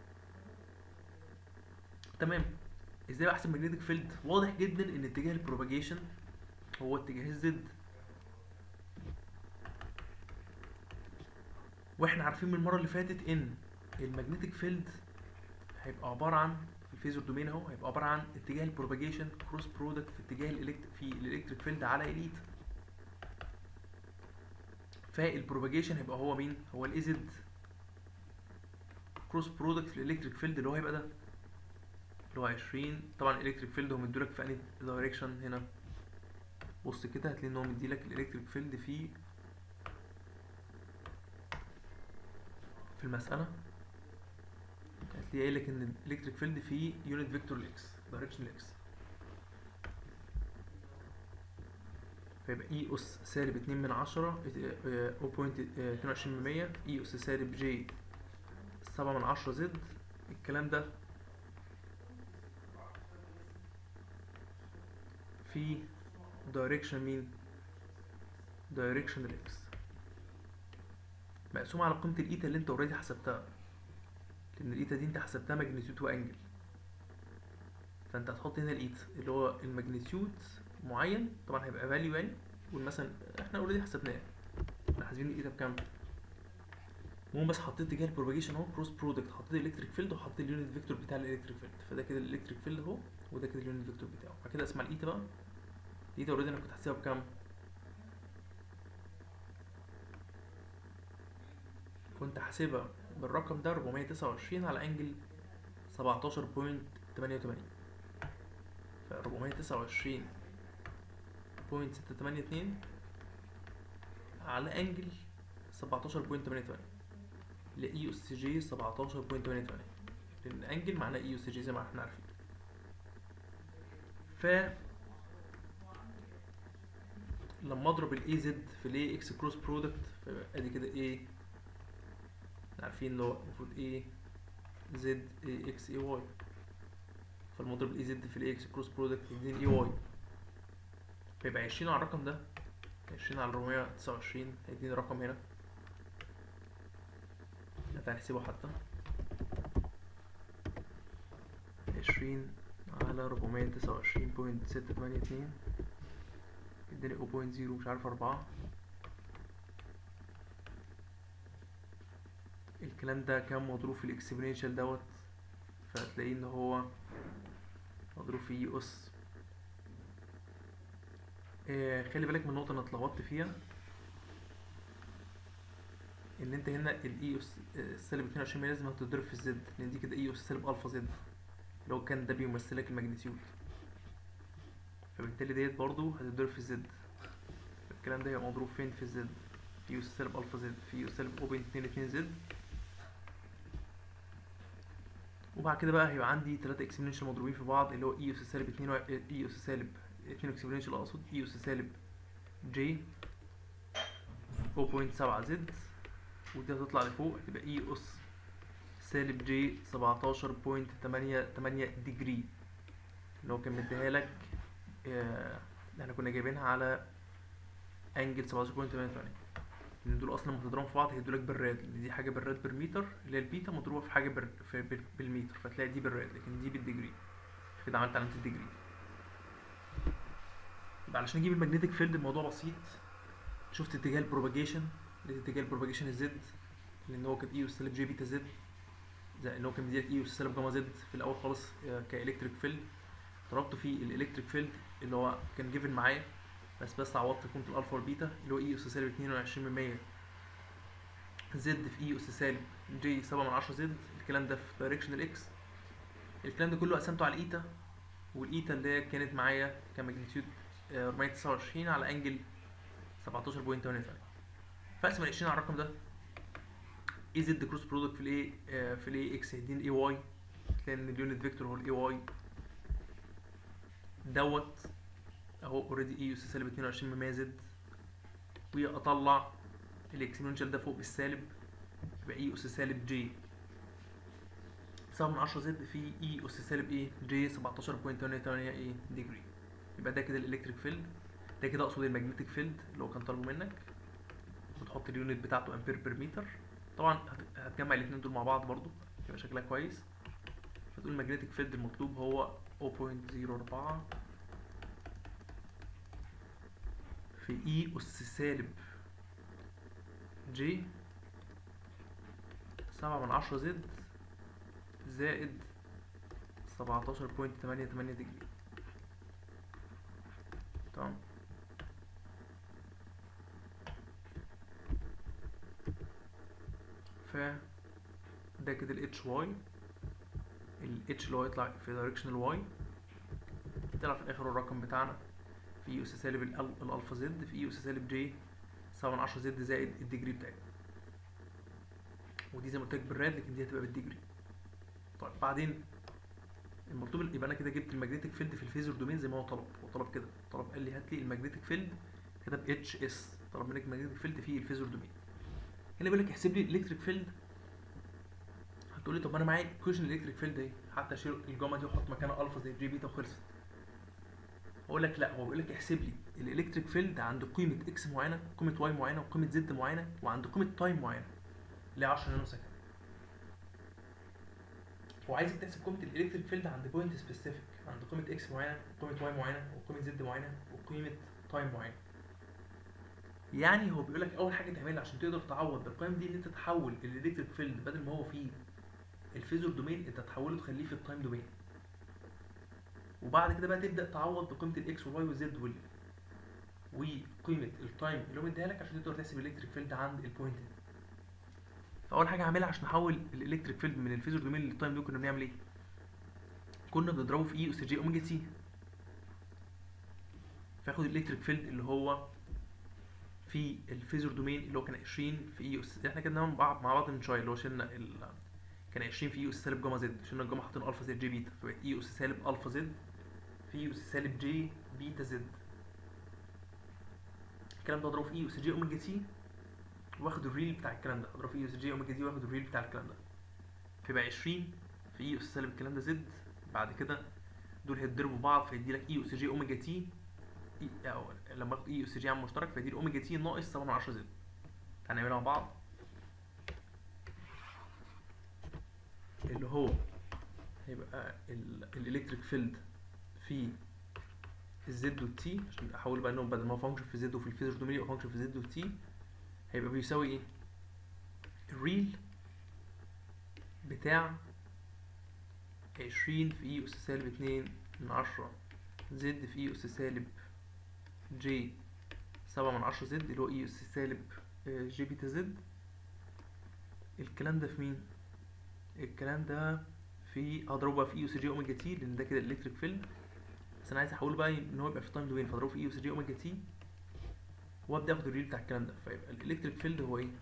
تمام ازاي بقى احسب ماجنتيك فيلد واضح جدا ان اتجاه البروباجيشن هو اتجاه الزد واحنا عارفين من المره اللي فاتت ان الماجنتيك فيلد هيبقى عباره عن في الفيزور دومين اهو هيبقى عباره عن اتجاه البروباجيشن كروس برودكت في اتجاه الالكت في الالكتريك فيلد على الايتا فالبروباجيشن هيبقى هو مين هو الاي زد كروس برودكت في الالكتريك فيلد اللي هو هيبقى ده اللي هو 20 طبعا الالكتريك فيلد هو مديلك في انهي دايركشن هنا بص كده هتلاقي ان هو مديلك الالكتريك فيلد في في المسألة هتلاقي قايل لك ان الالكتريك فيلد في يونت فيكتور الاكس دايركشن الاكس فيبقى اي اس سالب اتنين من عشرة او بوينت اتنين وعشرين من مية اي اس سالب جي سبعة من عشرة زد الكلام ده في دايركشن مين دايركشن الاكس مقسوم على قيمة الايتا اللي انت اوريدي حسبتها لان الايتا دي انت حسبتها ماجنتيود وانجل فانت هتحط هنا الايتا اللي هو الماجنتيود معين طبعا هيبقى فاليو يعني قول مثلا احنا اوريدي حسبناه احنا حاسبين الايتا بكام المهم بس حطيت اتجاه البروباجيشن اهو كروس برودكت حطيت الالكتريك فيلد وحطيت اليونت فيكتور بتاع الالكتريك فيلد فده كده الالكتريك فيلد اهو وده كده اليونت فيكتور بتاعه بعد كده اسمع الايتا بقى الايتا اوريدي انا كنت حاسبها بكام كنت حاسبها بالرقم ده 429 على انجل 17.88 ف 429.682 على انجل 17.88 لاي اس جي 17.88 لان انجل معناه اي اس جي زي ما احنا عارفين ف لما اضرب الاي زد في الاي اكس كروس برودكت فيبقى ادي كده ايه عارفين ان هو المفروض ايه زد اي اكس اي واي فالمضرب الاي زد في الاي اكس كروس برودكت يديني اي واي فيبقى عشرين على الرقم ده عشرين على أربعمية تسعة وعشرين هيديني رقم هنا تعالى نحسبه حتى عشرين على أربعمية تسعة وعشرين بوينت ستة تمانية اتنين يديني او بوينت زيرو مش عارف أربعة الكلام ده كان مضروب في الاكسبوننشال دوت فهتلاقيه ان هو مضروب في اي اس آه خلي بالك من النقطة اللي اتلخبطت فيها ان انت هنا الاي اس سالب 22 لازم هتضرب في الزد لان دي كده اي اس سالب الفا زد لو كان ده بيمثل لك الماجنتيود فبالتالي ديت برضو هتضرب في الزد الكلام ده هيبقى مضروب فين في الزد في يو سالب الفا زد في يو سالب 0.22 زد وبعد كده بقى هيبقى عندي تلاتة اكسبوننشال مضروبين في بعض اللي هو اي اس سالب 2 اي اس سالب 2 اكسبوننشال اقصد اي اس سالب جي 0.7 زد ودي هتطلع لفوق هتبقى اي اس سالب جي 17.88 ديجري اللي هو كان مديها لك آه احنا كنا جايبينها على انجل 17.88 ان دول اصلا لما تضربهم في بعض هيدولك بالراد دي حاجه بالراد بالمتر اللي هي البيتا مضروبه في حاجه بر... في بال- بالمتر فتلاقي دي بالراد لكن دي بالديجري كده عملت علامه الديجري يبقى علشان اجيب المagnetic فيلد الموضوع بسيط شفت اتجاه البروباجيشن لقيت اتجاه البروباجيشن الزد لان هو كان اي اس سالب جي بيتا زد زي ان هو كان مديلك اي اس سالب جاما زد في الاول خالص آه، كالكتريك فيلد ضربته في الالكتريك فيلد اللي هو كان جيفن معايا بس بس عوضت قيمه الالفا والبيتا اللي هو اي اس سالب 22% زد في اي اس سالب جي 7 من 10 زد الكلام ده في دايركشن الاكس الكلام ده كله قسمته على الايتا والايتا اللي هي كانت معايا كماجنتيود 429 على انجل 17.88 فاقسم ال 20 على الرقم ده اي زد كروس برودكت في الاي في الاي اكس هيديني اي واي تلاقي ان اليونت فيكتور هو الاي واي دوت اهو اوريدي اي اس سالب 22 زد واطلع الاكسبوننشال ده فوق بالسالب يبقى اي اس سالب جي 7 من 10 زد في اي اس سالب ايه جي 17.88 ايه ديجري يبقى ده كده الالكتريك فيلد ده كده اقصد المagnetic فيلد اللي هو كان طالبه منك وتحط اليونت بتاعته امبير بير متر طبعا هت- هتجمع الاثنين دول مع بعض برضو يبقى شكلها كويس فتقول المagnetic فيلد المطلوب هو 0.04 في اي اس سالب جي سبعة من عشرة زد زائد سبعتاشر بوينت تمانية تمانية ديجري تمام ف ده كده ال اتش واي ال اتش اللي هو يطلع في دايركشن الواي طلع في الاخر الرقم بتاعنا في يو اس سالب ال- الالفا زد في يو اس سالب جي سبعة من عشرة زد زائد الديجري بتاعتنا ودي زي ما قلت لك بالراد لكن دي هتبقى بالديجري طيب بعدين المطلوب يبقى انا كده جبت المagnetic فيلد في الفيزور دومين زي ما هو طلب هو طلب كده طلب قال لي هات لي المagnetic فيلد كتب اتش اس طلب منك المagnetic فيلد في الفيزور دومين هنا بيقول لك احسب لي الالكتريك فيلد هتقول لي طب انا معايا ايكويشن الالكتريك فيلد اهي حتى اشيل الجاما دي واحط مكانها الفا زي جي بيتا وخلصت اقول لك لا هو بيقول لك احسب لي الالكتريك فيلد عند قيمه اكس معينه قيمه واي معينه وقيمه زد معينه وعند قيمه تايم معينه اللي هي 10 نانو سكند وعايزك تحسب قيمه الالكتريك فيلد عند بوينت سبيسيفيك عند قيمه اكس معينه وقيمه واي معينه وقيمه زد معينه وقيمه تايم معينه يعني هو بيقول لك اول حاجه تعملها عشان تقدر تعوض بالقيم دي ان انت تحول الالكتريك فيلد بدل ما هو فيه الفيزور دومين انت تحوله تخليه في التايم دومين وبعد كده بقى تبدا تعوض بقيمه الاكس والواي والزد وال وقيمه التايم اللي هو مديها لك عشان تقدر تحسب الالكتريك فيلد عند البوينت دي فاول حاجه هعملها عشان احول الالكتريك فيلد من الفيزور دومين للتايم دومين كنا بنعمل ايه كنا بنضربه في اي اس جي اوميجا تي فاخد الالكتريك فيلد اللي هو في الفيزور دومين اللي هو كان 20 في اي اس احنا كنا مع بعض مع بعض من شويه اللي هو شلنا ال... كان 20 في اي اس سالب جاما زد شلنا الجاما حاطين الفا زد جي بيتا فبقت اي اس سالب الفا زد في اي اس سالب جي بيتا زد الكلام ده اضربه في اي اس جي اوميجا تي واخد الريل بتاع الكلام ده اضرب في اي اس جي اوميجا تي واخد الريل بتاع الكلام ده فيبقى 20 في اي اس سالب الكلام ده زد بعد كده دول هيتضربوا بعض فيدي لك اي اس جي اوميجا تي إي- او لما اخد اي اس جي عامل مشترك فيدي اوميجا تي ناقص 7 من 10 زد تعالى نعملها مع بعض اللي هو هيبقى الالكتريك فيلد في الزد والتي عشان احول بقى انهم بدل ما هو فانكشن في زد وفي الفيزر دومين يبقى فانكشن في زد والتي هيبقى بيساوي ايه الريل بتاع عشرين في اي اس سالب اتنين من عشرة زد في اي اس سالب جي سبعة من عشرة زد اللي هو اي اس سالب آه، جي بيتا زد الكلام ده في مين؟ الكلام ده في هضربه بقى في اي اس جي اوميجا تي لان ده كده الكتريك فيلد بس انا عايز احوله بقى ان هو يبقى في تايم دومين فاضربه في اي اس جي اوميجا تي وابدا اخد الريل بتاع الكلام ده فيبقى الالكتريك فيلد هو ايه؟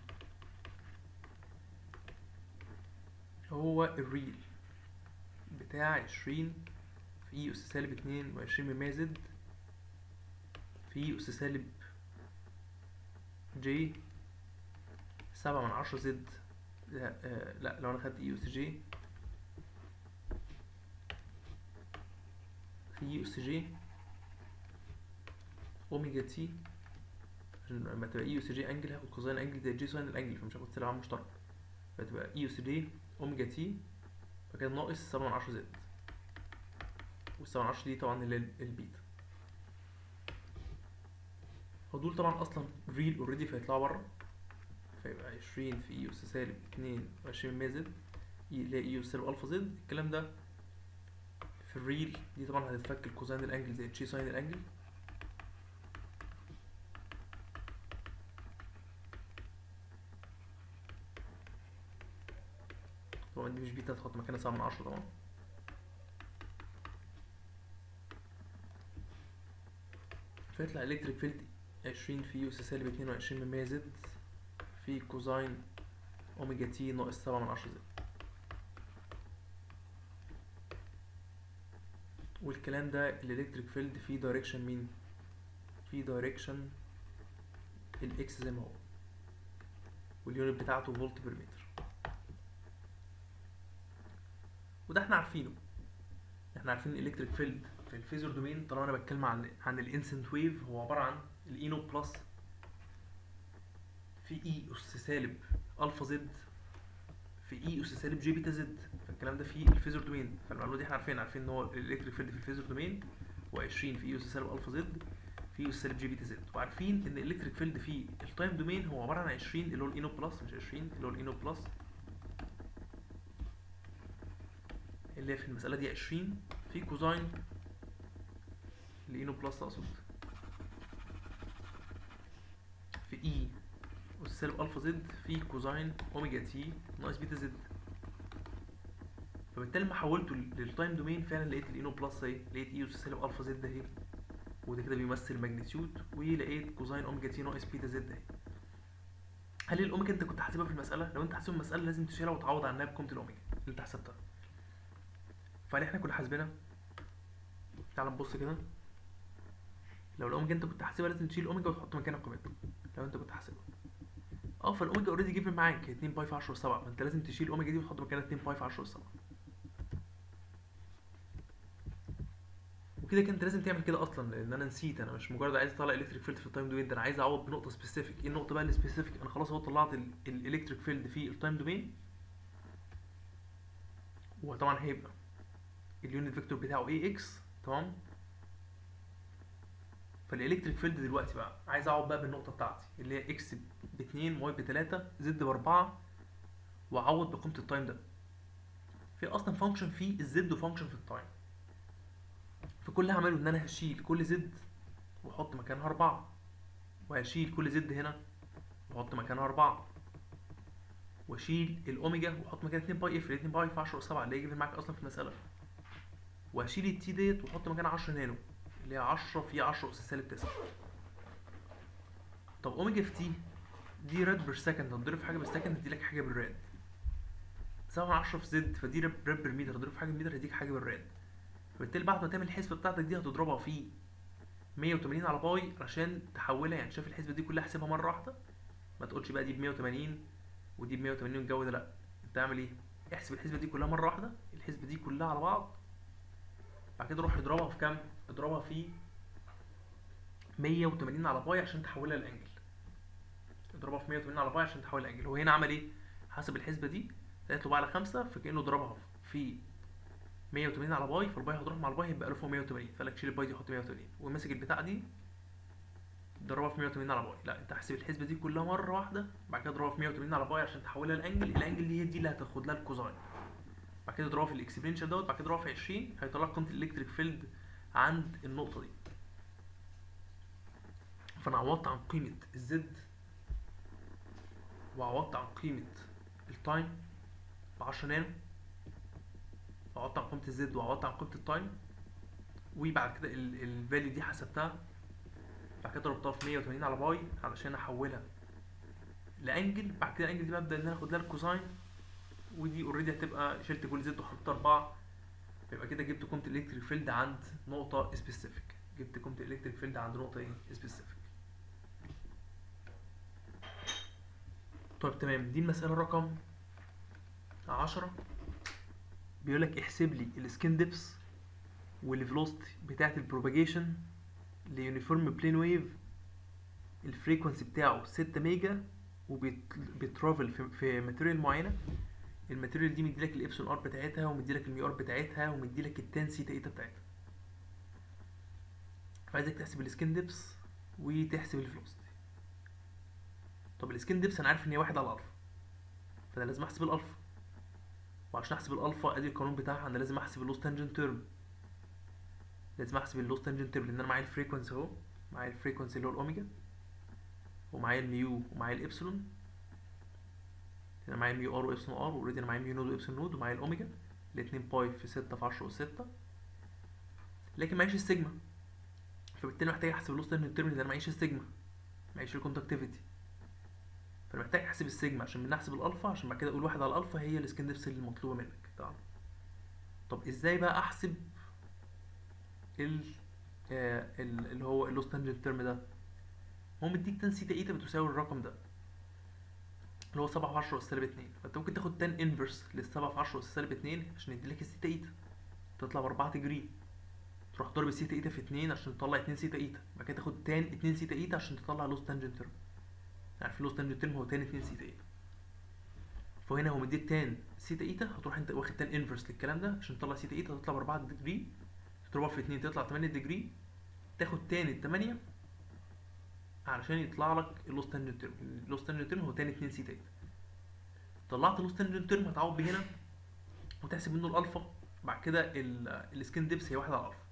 هو الريل بتاع عشرين في اي اس سالب اتنين وعشرين من مية زد في اي اس سالب جي سبعة من عشرة زد لا, آه لا لو انا خدت اي اس جي في اي اس جي اوميجا تي عشان لما تبقى اي اس جي انجل هاخد كوزين انجل زي جي ساين الانجل فمش هاخد سالب عام مشترك فتبقى اي اس جي اوميجا تي فكان ناقص سبعة من عشرة زد والسبعة من عشرة دي طبعا اللي هي البيتا ودول طبعا اصلا ريل اوريدي فيطلعوا بره فيبقى عشرين في اي اس سالب اتنين وعشرين من مية زد اي اللي هي اي اس سالب الفا زد الكلام ده في الريل دي طبعا هتتفك الكوزين الانجل زي تشي ساين الانجل طبعا دي مش بيتا هتحط مكانها سبعة من عشرة طبعا فيطلع الكتريك فيلد عشرين في يو اس سالب اتنين وعشرين من مية زد في كوزين اوميجا تي ناقص سبعة من عشرة زد والكلام ده الالكتريك فيلد فيه دايركشن مين فيه دايركشن الاكس زي ما هو واليونت بتاعته فولت بير متر وده احنا عارفينه احنا عارفين الالكتريك فيلد في الفيزور دومين طالما انا بتكلم عن عن الانسنت ويف هو عباره عن الاينو بلس في اي اس سالب الفا زد في اي اس سالب جي بيتا زد فالكلام ده في الفيزور دومين فالمعلومه دي احنا عارفين عارفين ان هو الالكتريك فيلد في الفيزور دومين و20 في اي اس سالب الفا زد في اي اس سالب جي بيتا زد وعارفين ان الالكتريك فيلد في التايم دومين هو عباره عن 20 اللي هو الاينو بلس مش 20 اللي هو الاينو بلس اللي هي في المسألة دي عشرين في كوزاين الاينو بلس اقصد في اي أس سالب الفا زد في كوزاين اوميجا تي ناقص بيتا زد فبالتالي لما حولته للتايم دومين فعلا لقيت الاينو بلس اهي لقيت اي أس سالب الفا زد اهي وده كده بيمثل الماجنتيود ولقيت كوزاين اوميجا تي ناقص بيتا زد اهي هل الاوميجا انت كنت حاسبها في المسألة؟ لو انت حاسب المسألة لازم تشيلها وتعوض عنها بقيمة الاوميجا اللي انت حسبتها فهل احنا كنا حاسبينها تعال نبص كده لو الاوميجا انت كنت حاسبها لازم تشيل الاوميجا وتحط مكانها قيمتها لو انت كنت حاسبها اه فالاوميجا اوريدي جيفن معاك 2 باي في 10 7 فانت لازم تشيل الاوميجا دي وتحط مكانها 2 باي في 10 7 وكده كنت لازم تعمل كده اصلا لان انا نسيت انا مش مجرد عايز اطلع الكتريك فيلد في التايم دومين ده انا عايز اعوض بنقطه سبيسيفيك ايه النقطه بقى السبيسيفيك انا خلاص اهو طلعت الالكتريك فيلد في التايم دومين وطبعا هيبقى اليونت فيكتور بتاعه اي اكس تمام فالالكتريك فيلد دلوقتي بقى عايز اقعد بقى بالنقطه بتاعتي اللي هي اكس ب 2 واي ب 3 زد ب 4 واعوض بقيمه التايم ده في اصلا فانكشن في الزد وفانكشن في التايم فكل اللي هعمله ان انا هشيل كل زد واحط مكانها 4 وهشيل كل زد هنا واحط مكانها 4 واشيل الاوميجا واحط مكانها 2 باي اف 2 باي في 10 7 اللي هي معاك اصلا في المساله واشيل التي ديت واحط مكانها 10 نانو اللي هي 10 في 10 اس سالب 9 طب اوميجا في تي دي راد بير سكند هتضرب في حاجه بالسكند هتديلك حاجه بالراد 7 10 في زد فدي راد بير متر هتضرب في حاجه بالمتر هيديك حاجه بالراد فبالتالي بعد ما تعمل الحسبه بتاعتك دي هتضربها في 180 على باي عشان تحولها يعني شايف الحسبه دي كلها احسبها مره واحده ما تقولش بقى دي ب 180 ودي ب 180 والجو ده لا انت اعمل ايه احسب الحسبه دي كلها مره واحده الحسبه دي كلها على بعض بعد كده روح اضربها في كام اضربها في 180 على باي عشان تحولها لانجل اضربها في 180 على باي عشان تحولها لانجل هو هنا عمل ايه حسب الحسبه دي لقيت له بقى على 5 فكانه ضربها في 180 على باي فالباي هتروح مع الباي يبقى 1180 فقال لك شيل الباي دي حط 180 ومسك البتاع دي ضربها في 180 على باي لا انت احسب الحسبه دي كلها مره واحده بعد كده اضربها في 180 على باي عشان تحولها لانجل الانجل دي هي دي اللي هتاخد لها الكوزاين بعد كده اضربها في الاكسبرينشال دوت بعد كده اضربها في 20 هيطلع لك قيمه الالكتريك فيلد عند النقطه دي فانا عوضت عن قيمه الزد وعوضت عن قيمه التايم ب 10 نانو وعوضت عن قيمه الزد وعوضت عن قيمه التايم وبعد كده الفاليو دي حسبتها بعد كده ضربتها في 180 على باي علشان احولها لانجل بعد كده الانجل دي ببدا ان انا اخد لها الكوساين ودي اوريدي هتبقى شلت كل زد وحطيت اربعه يبقى كده جبت قيمه الالكتريك فيلد عند نقطه سبيسيفيك جبت قيمه الالكتريك فيلد عند نقطه ايه سبيسيفيك طيب تمام دي المساله رقم عشرة بيقول لك احسب لي السكين ديبس والفيلوسيتي بتاعه البروباجيشن ليونيفورم بلين ويف الفريكونسي بتاعه 6 ميجا وبيترافل في, في ماتيريال معينه الماتيريال دي مديلك الابسون ار بتاعتها ومديلك الميو ار بتاعتها ومديلك التان سيتا ايتا بتاعتها فعايزك تحسب السكين ديبس وتحسب الفيلوسيتي طب السكين ديبس انا عارف ان هي واحد على الالفا فانا لازم احسب الالفا وعشان احسب الالفا ادي القانون بتاعها انا لازم احسب اللوس تانجنت تيرم لازم احسب اللوس تانجنت تيرم لان انا معايا الفريكونسي اهو معايا الفريكونسي اللي هو الاوميجا ومعايا الميو ومعايا الابسلون هنا معايا ميو ار وابسلون ار واوريدي انا معايا ميو نود وابسلون نود ومعايا الاوميجا الاتنين باي في ستة في عشرة وستة لكن معيش السيجما فبالتالي محتاج احسب اللوس تانجنت تيرم لان انا معيش السيجما معيش الكونتاكتيفيتي فانا محتاج احسب السيجما عشان من احسب الالفا عشان بعد كده اقول واحد على الالفا هي السكين ديبس اللي مطلوبه منك تمام طب ازاي بقى احسب ال آه اللي هو اللوس تانجنت تيرم ده هو مديك تان سيتا ايتا بتساوي الرقم ده اللي هو سبعة في عشرة أس سالب اتنين فأنت ممكن تاخد تان انفرس للسبعة في عشرة أس سالب اتنين عشان يديلك السيتا ايتا تطلع بأربعة تجري تروح ضارب السيتا ايتا في اتنين عشان تطلع اتنين سيتا ايتا بعد كده تاخد تان اتنين سيتا ايتا عشان تطلع لوس تانجنت تيرم عارف اللوس تانجنت تيرم هو تان اتنين سيتا ايتا فهنا هو مديك تان سيتا ايتا هتروح انت واخد تان انفرس للكلام ده عشان تطلع سيتا ايتا تطلع بأربعة ديجري تضربها في اتنين تطلع تمانية ديجري تاخد تاني التمانية علشان يطلع لك اللوس تانجنت تيرم اللوس تانجنت تيرم هو تاني اتنين سيتا ايتا طلعت اللوس تانجنت تيرم هتعوض بيه هنا وتحسب منه الالفا بعد كده السكين ديبس هي واحد على الالفا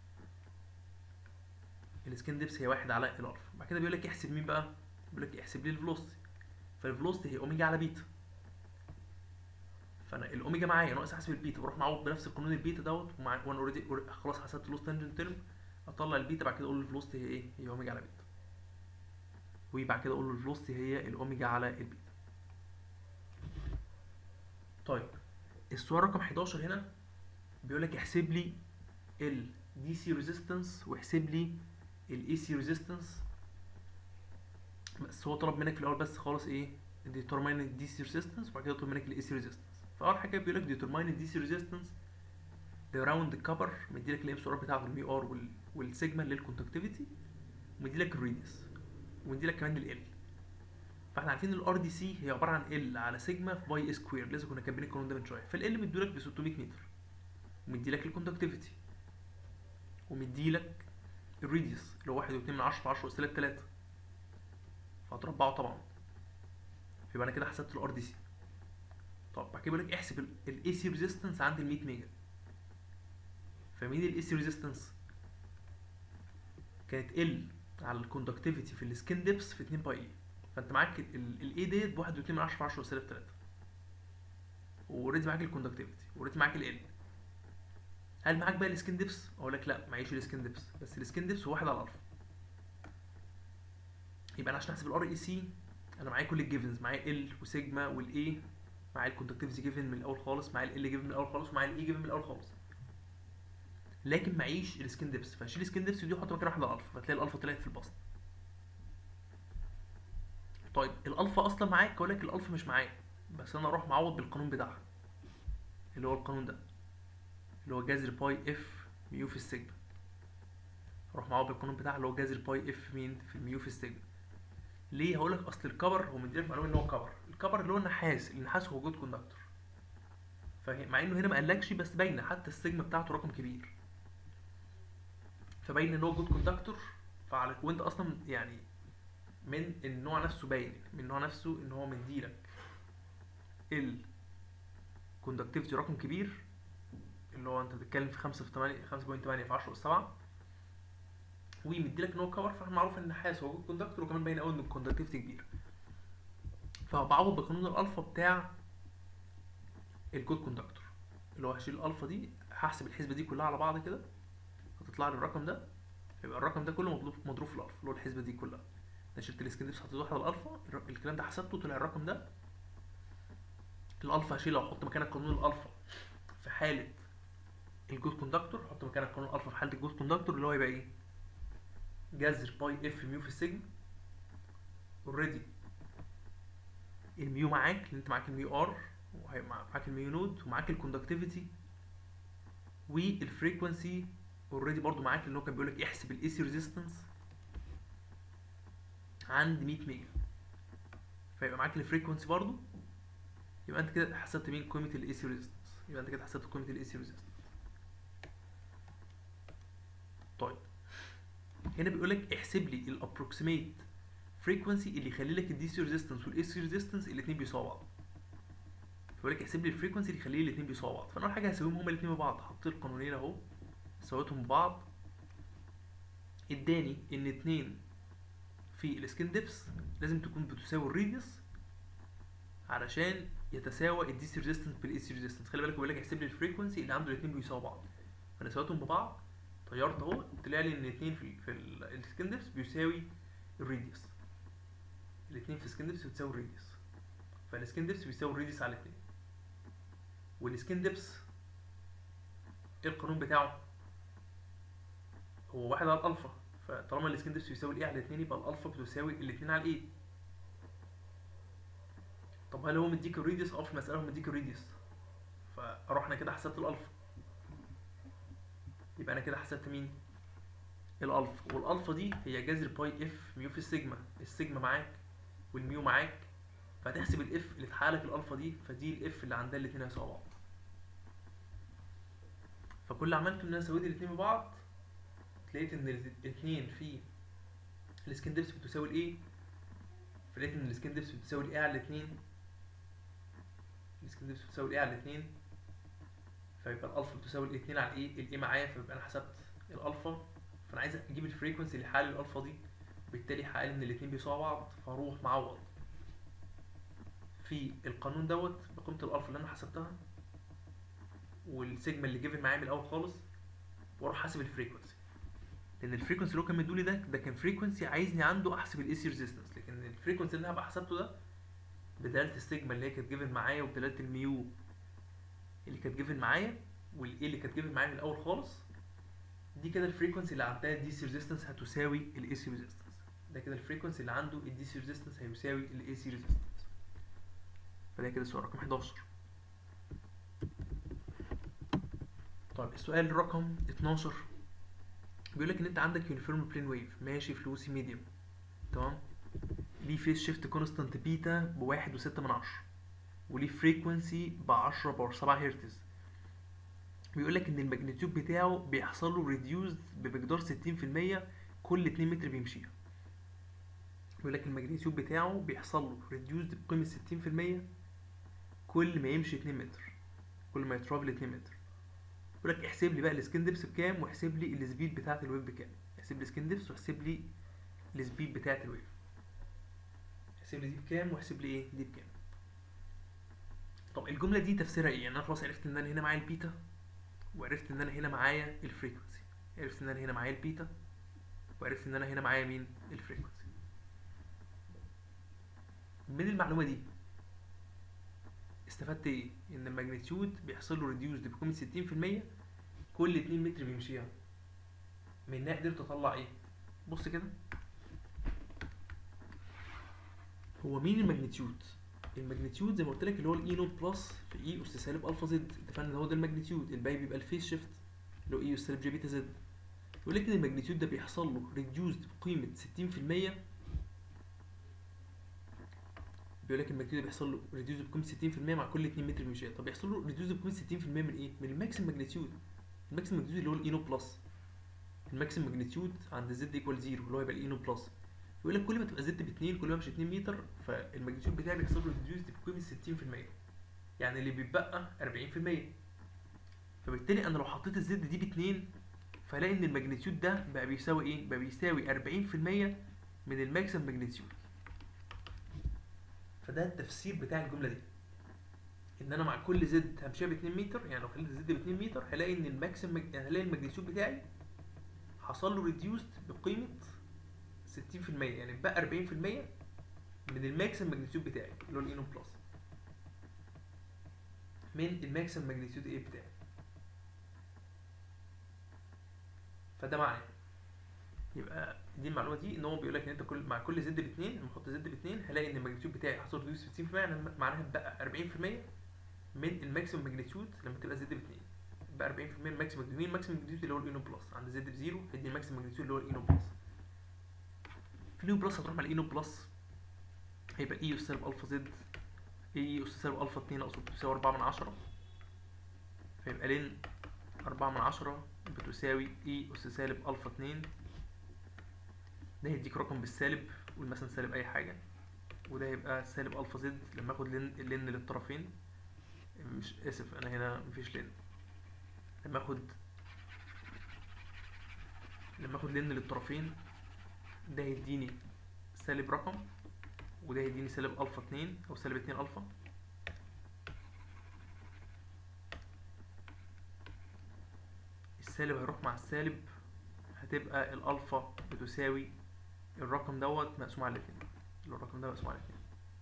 السكين ديبس هي واحد على الالفا بعد كده بيقول لك احسب مين بقى بيقول لك احسب لي الفلوسيتي فالفلوسيتي هي اوميجا على بيتا فانا الاوميجا معايا ناقص احسب البيتا بروح معوض بنفس القانون البيتا دوت ومع وانا اوريدي خلاص حسبت اللوس تانجنت تيرم اطلع البيتا بعد كده اقول الفلوسيتي هي ايه هي اوميجا على بيتا وبعد كده اقول له الفلوسيتي هي الاوميجا على البيتا طيب السؤال رقم 11 هنا بيقول لك احسب لي ال DC resistance واحسب لي ال AC resistance بس هو طلب منك في الاول بس خالص ايه determine ال DC resistance وبعد كده طلب منك ال AC resistance فاول حاجه بيقول لك determine ال DC resistance ده راوند الكبر مديلك الام ار بتاعته الميو ار والسيجما اللي الكونتاكتيفيتي ومديلك الريديوس ومديلك كمان ال فاحنا عارفين الار دي سي هي عباره عن ال على سيجما في باي سكوير لسه كنا كاتبين القانون ده من شويه فال مديلك ب 600 متر ومديلك الكوندكتيفيتي ومديلك الريديوس اللي هو 1.2 من 10 في 10 اس 3 فهتربعه طبعا يبقى انا كده حسبت الار دي سي طب بعد كده بيقول لك احسب الاي سي ريزيستنس عند ال 100 ميجا فمين الاي سي ريزيستنس كانت ال على الكوندكتيفيتي في السكين ديبس في 2 باي اي فانت معاك الاي ديت ب 1.2 من 10 في 10 اس 3 واوريدي معاك الكوندكتيفيتي واوريدي معاك ال هل معاك بقى السكين ديبس اقول لك لا معيش السكين ديبس بس السكين ديبس هو واحد على الالفا يبقى انا عشان احسب الار اي سي انا معايا كل الجيفنز معايا ال وسيجما والاي معايا الكوندكتيفيتي جيفن من الاول خالص معايا ال جيفن من الاول خالص ومعايا الاي جيفن من الاول خالص لكن معيش السكين ديبس فاشيل السكين ديبس ودي احط مكان واحد على الالفا فتلاقي الالفا طلعت في البسط طيب الالفا اصلا معاك اقول لك الالفا مش معايا بس انا اروح معوض بالقانون بتاعها اللي هو القانون ده اللي هو جذر باي اف ميو في السيجما اروح معاه بالقانون بتاعها اللي هو جذر باي اف مين في الميو في السيجما ليه هقول لك اصل الكبر هو مديلك معلومه ان هو كبر الكبر اللي هو النحاس النحاس هو جود كوندكتور فمع انه هنا ما قالكش بس باينه حتى السيجما بتاعته رقم كبير فباين ان هو جود كوندكتور فعلى وانت اصلا يعني من النوع نفسه باين من النوع نفسه ان هو مديلك ال كوندكتيفيتي رقم كبير اللي هو انت بتتكلم في 5 في 8 5.8 في 10 اس 7 ومديلك ان هو كفر فمعروف ان النحاس هو جود كوندكتور وكمان باين قوي ان الكوندكتيفيتي كبير فبعوض بقانون الالفا بتاع الجود كوندكتور اللي هو هشيل الالفا دي هحسب الحسبه دي كلها على بعض كده هتطلع لي الرقم ده يبقى الرقم ده كله مضروب مضروب في الالفا اللي هو الحسبه دي كلها انا شلت الاسكندر حطيت واحده الالفا الكلام ده حسبته طلع الرقم ده الالفا هشيله واحط مكانك قانون الالفا في حاله الجود كوندكتور احط مكانك قانون الالفا في حاله الجود كوندكتور اللي هو يبقى ايه جذر باي اف ميو في السجن اوريدي الميو معاك لان انت معاك الميو ار ومعاك الميو نود ومعاك الكوندكتيفيتي والفريكونسي اوريدي برضو معاك لان هو كان بيقول لك احسب الاي سي ريزيستنس عند 100 ميجا فيبقى معاك الفريكونسي برضو يبقى انت كده حسبت مين قيمه الاي سي ريزيستنس يبقى انت كده حسبت قيمه الاي سي ريزيستنس طيب هنا بيقول لك احسب لي الابروكسيميت فريكونسي اللي يخلي لك الدي سي ريزيستنس والاي سي ريزيستنس الاثنين بيساووا بعض بيقول لك احسب لي الفريكونسي اللي يخلي لي الاثنين بيساووا بعض فانا اول حاجه هساويهم هما الاثنين ببعض حطيت القانونين اهو سويتهم ببعض اداني ان اتنين في السكين ديبس لازم تكون بتساوي الريديوس علشان يتساوى الدي سي ريزيستنس بالاي سي ريزيستنس خلي بالك بيقول لك احسب لي الفريكونسي اللي عنده الاثنين بيساووا بعض فانا سويتهم ببعض طيرت اهو طلع لي ان الاثنين في في السكين ديبس بيساوي الريديوس الاثنين في السكين ديبس بتساوي الريديوس فالسكين ديبس بيساوي الريديوس على الاثنين والسكين ديبس ايه القانون بتاعه هو واحد على الالفا فطالما السكين ديبس بيساوي الايه على الاثنين يبقى الالفا بتساوي الاثنين على الايه طب هل هو مديك الريديوس اه في المساله هو مديك الريديوس فاروح انا كده حسبت الالفا يبقى انا كده حسبت مين الالفا والالفا دي هي جذر باي اف ميو في السيجما السيجما معاك والميو معاك فهتحسب الاف اللي اتحقق لك الالفا دي فدي الاف اللي عندها الاثنين هيساووا بعض فكل اللي عملته ان انا سويت الاثنين ببعض لقيت ان الاثنين في السكين ديبس بتساوي الايه فلقيت ان السكين ديبس بتساوي الايه على الاثنين السكين ديبس بتساوي الايه على الاثنين فيبقى الالفا بتساوي الاثنين على الايه الايه معايا فيبقى انا حسبت الالفا فانا عايز اجيب الفريكونسي اللي حال الالفا دي بالتالي حقق ان الاثنين بيساووا بعض فاروح معوض في القانون دوت بقيمه الالفا اللي انا حسبتها والسيجما اللي جيفن معايا من الاول خالص واروح حاسب الفريكونسي لان الفريكونسي اللي هو كان مدولي ده ده كان فريكونسي عايزني عنده احسب الاي سي ريزيستنس لكن الفريكونسي اللي انا هبقى حسبته ده بدلاله السيجما اللي هي كانت جيفن معايا وبدلاله الميو اللي كانت جيفن معايا والاي اللي كانت جيفن معايا من الاول خالص دي كده الفريكونسي اللي عندها الدي سي ريزيستنس هتساوي الاي سي ريزيستنس ده كده الفريكونسي اللي عنده الدي سي ريزيستنس هيساوي الاي سي ريزيستنس فده كده السؤال رقم 11 طيب السؤال رقم 12 بيقول لك ان انت عندك يونيفورم بلين ويف ماشي في لوسي ميديوم تمام ليه فيس شيفت كونستانت بيتا بواحد وستة من عشرة وليه فريكونسي بعشرة باور سبعة هرتز بيقول لك ان الماجنتيود بتاعه بيحصل له ريديوزد بمقدار ستين في المية كل اتنين متر بيمشيها بيقول لك الماجنتيود بتاعه بيحصل له ريديوزد بقيمة ستين في المية كل ما يمشي اتنين متر كل ما يترافل اتنين متر بيقول لك احسب لي بقى السكين ديبس بكام واحسب لي السبيد بتاعه الويف بكام احسب لي السكين ديبس واحسب لي السبيد بتاعه الويف احسب لي دي بكام واحسب لي ايه دي بكام طب الجمله دي تفسيرها ايه يعني انا خلاص عرفت ان انا هنا معايا البيتا وعرفت ان انا هنا معايا الفريكونسي عرفت ان انا هنا معايا البيتا وعرفت ان انا هنا معايا مين الفريكونسي من المعلومه دي استفدت ايه ان الماجنتيود بيحصل له ريديوسد بقيمه 60% كل 2 متر بيمشيها منها قدرت اطلع ايه بص كده هو مين الماجنتيود الماجنتيود زي ما قلت لك اللي هو الاي نوت بلس في اي اس سالب الفا زد اتفقنا ان هو ده الماجنتيود الباقي بيبقى الفيس شيفت اللي هو اي سالب جي بيتا زد يقول لك ان الماجنتيود ده بيحصل له ريديوزد بقيمه 60% بيقول لك الماجنتيود بيحصل له ريديوز بقيمه 60% مع كل 2 متر مشاة طب بيحصل له ريديوز بقيمه 60% من ايه من الماكسيم ماجنتيود الماكسيم ماجنتيود اللي هو الاينو بلس الماكسيم ماجنتيود عند زد ايكوال زيرو اللي هو يبقى الاينو بلس يقول لك كل ما تبقى زد ب 2 كل ما مش 2 متر فالماجنتيود بتاعي بيحصل له ريديوز بقيمه 60% يعني اللي بيتبقى 40% فبالتالي انا لو حطيت الزد دي ب 2 فلاقي ان الماجنتيود ده بقى بيساوي ايه بقى بيساوي 40% من الماكسيم ماجنتيود فده التفسير بتاع الجمله دي ان انا مع كل زد همشيها ب 2 متر يعني لو خليت الزد ب 2 متر هلاقي ان الماكسيم مج... يعني هلاقي الماجنتيود بتاعي حصل له ريديوست بقيمه 60% يعني بقى 40% من الماكسيم ماجنتيود بتاعي اللي هو الاينو بلس من الماكسيم ماجنتيود ايه بتاعي فده معناه يبقى دي المعلومه دي ان هو بيقول لك ان انت كل مع كل زد باثنين لما احط زد باثنين هلاقي ان الماجنتيود بتاعي حصل ريديوس 60% يعني معناها بقى 40% من الماكسيمم ماجنتيود لما تبقى زد باثنين بقى 40% من الماكسيمم ماجنتيود مين الماكسيمم ماجنتيود اللي هو الاينو بلس عند زد بزيرو هيدي الماكسيمم ماجنتيود اللي هو الاينو بلس في الاينو بلس هتروح مع الاينو بلس هيبقى اي اس سالب الفا زد اي اس سالب الفا 2 اقصد بتساوي 4 من 10 فيبقى لين 4 من 10 بتساوي اي اس سالب الفا 2 ده هيديك رقم بالسالب قول مثلا سالب اي حاجه وده هيبقى سالب الفا زد لما اخد لين اللين للطرفين مش اسف انا هنا مفيش لين لما اخد لما اخد لين للطرفين ده هيديني سالب رقم وده هيديني سالب الفا 2 او سالب 2 الفا السالب هيروح مع السالب هتبقى الالفا بتساوي الرقم دوت مقسوم على الاتنين الرقم ده مقسوم على الاتنين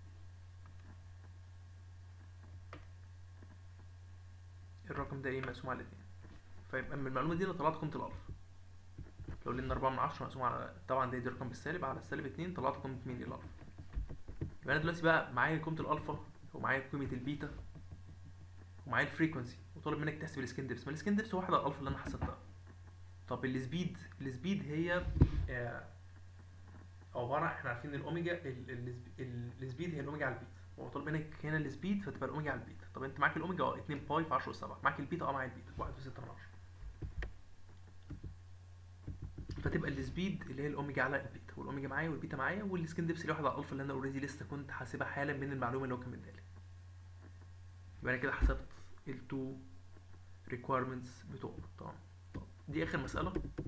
الرقم ده ايه مقسوم على الاتنين فيبقى من المعلومه دي انا طلعت قيمه الالفا لو لقينا 4 من 10 مقسوم على طبعا ده يدي رقم بالسالب على السالب 2 طلعت قيمه مين دي الالفا يبقى انا دلوقتي بقى معايا قيمه الالفا ومعايا قيمه البيتا ومعايا الفريكونسي وطالب منك تحسب السكين ديبس ما السكين ديبس واحد على الالفا اللي انا حسبتها طب السبيد السبيد هي آه عباره احنا عارفين ان الاوميجا ال- ال- ال- السبيد هي الاوميجا على البيتا هو طالب منك هنا السبيد فتبقى الاوميجا على البيتا طب انت معاك الاوميجا اه 2 باي في 10 اس 7 معاك البيتا اه معايا البيتا 1 في 6 من 10 فتبقى السبيد اللي هي الاوميجا على البيتا والاوميجا معايا والبيتا معايا والسكين ديبس اللي واحد على الالفا اللي انا اوريدي لسه كنت حاسبها حالا من المعلومه اللي هو كان مديها لي يبقى انا كده حسبت التو ريكويرمنتس بتوعه طبعا طب دي اخر مساله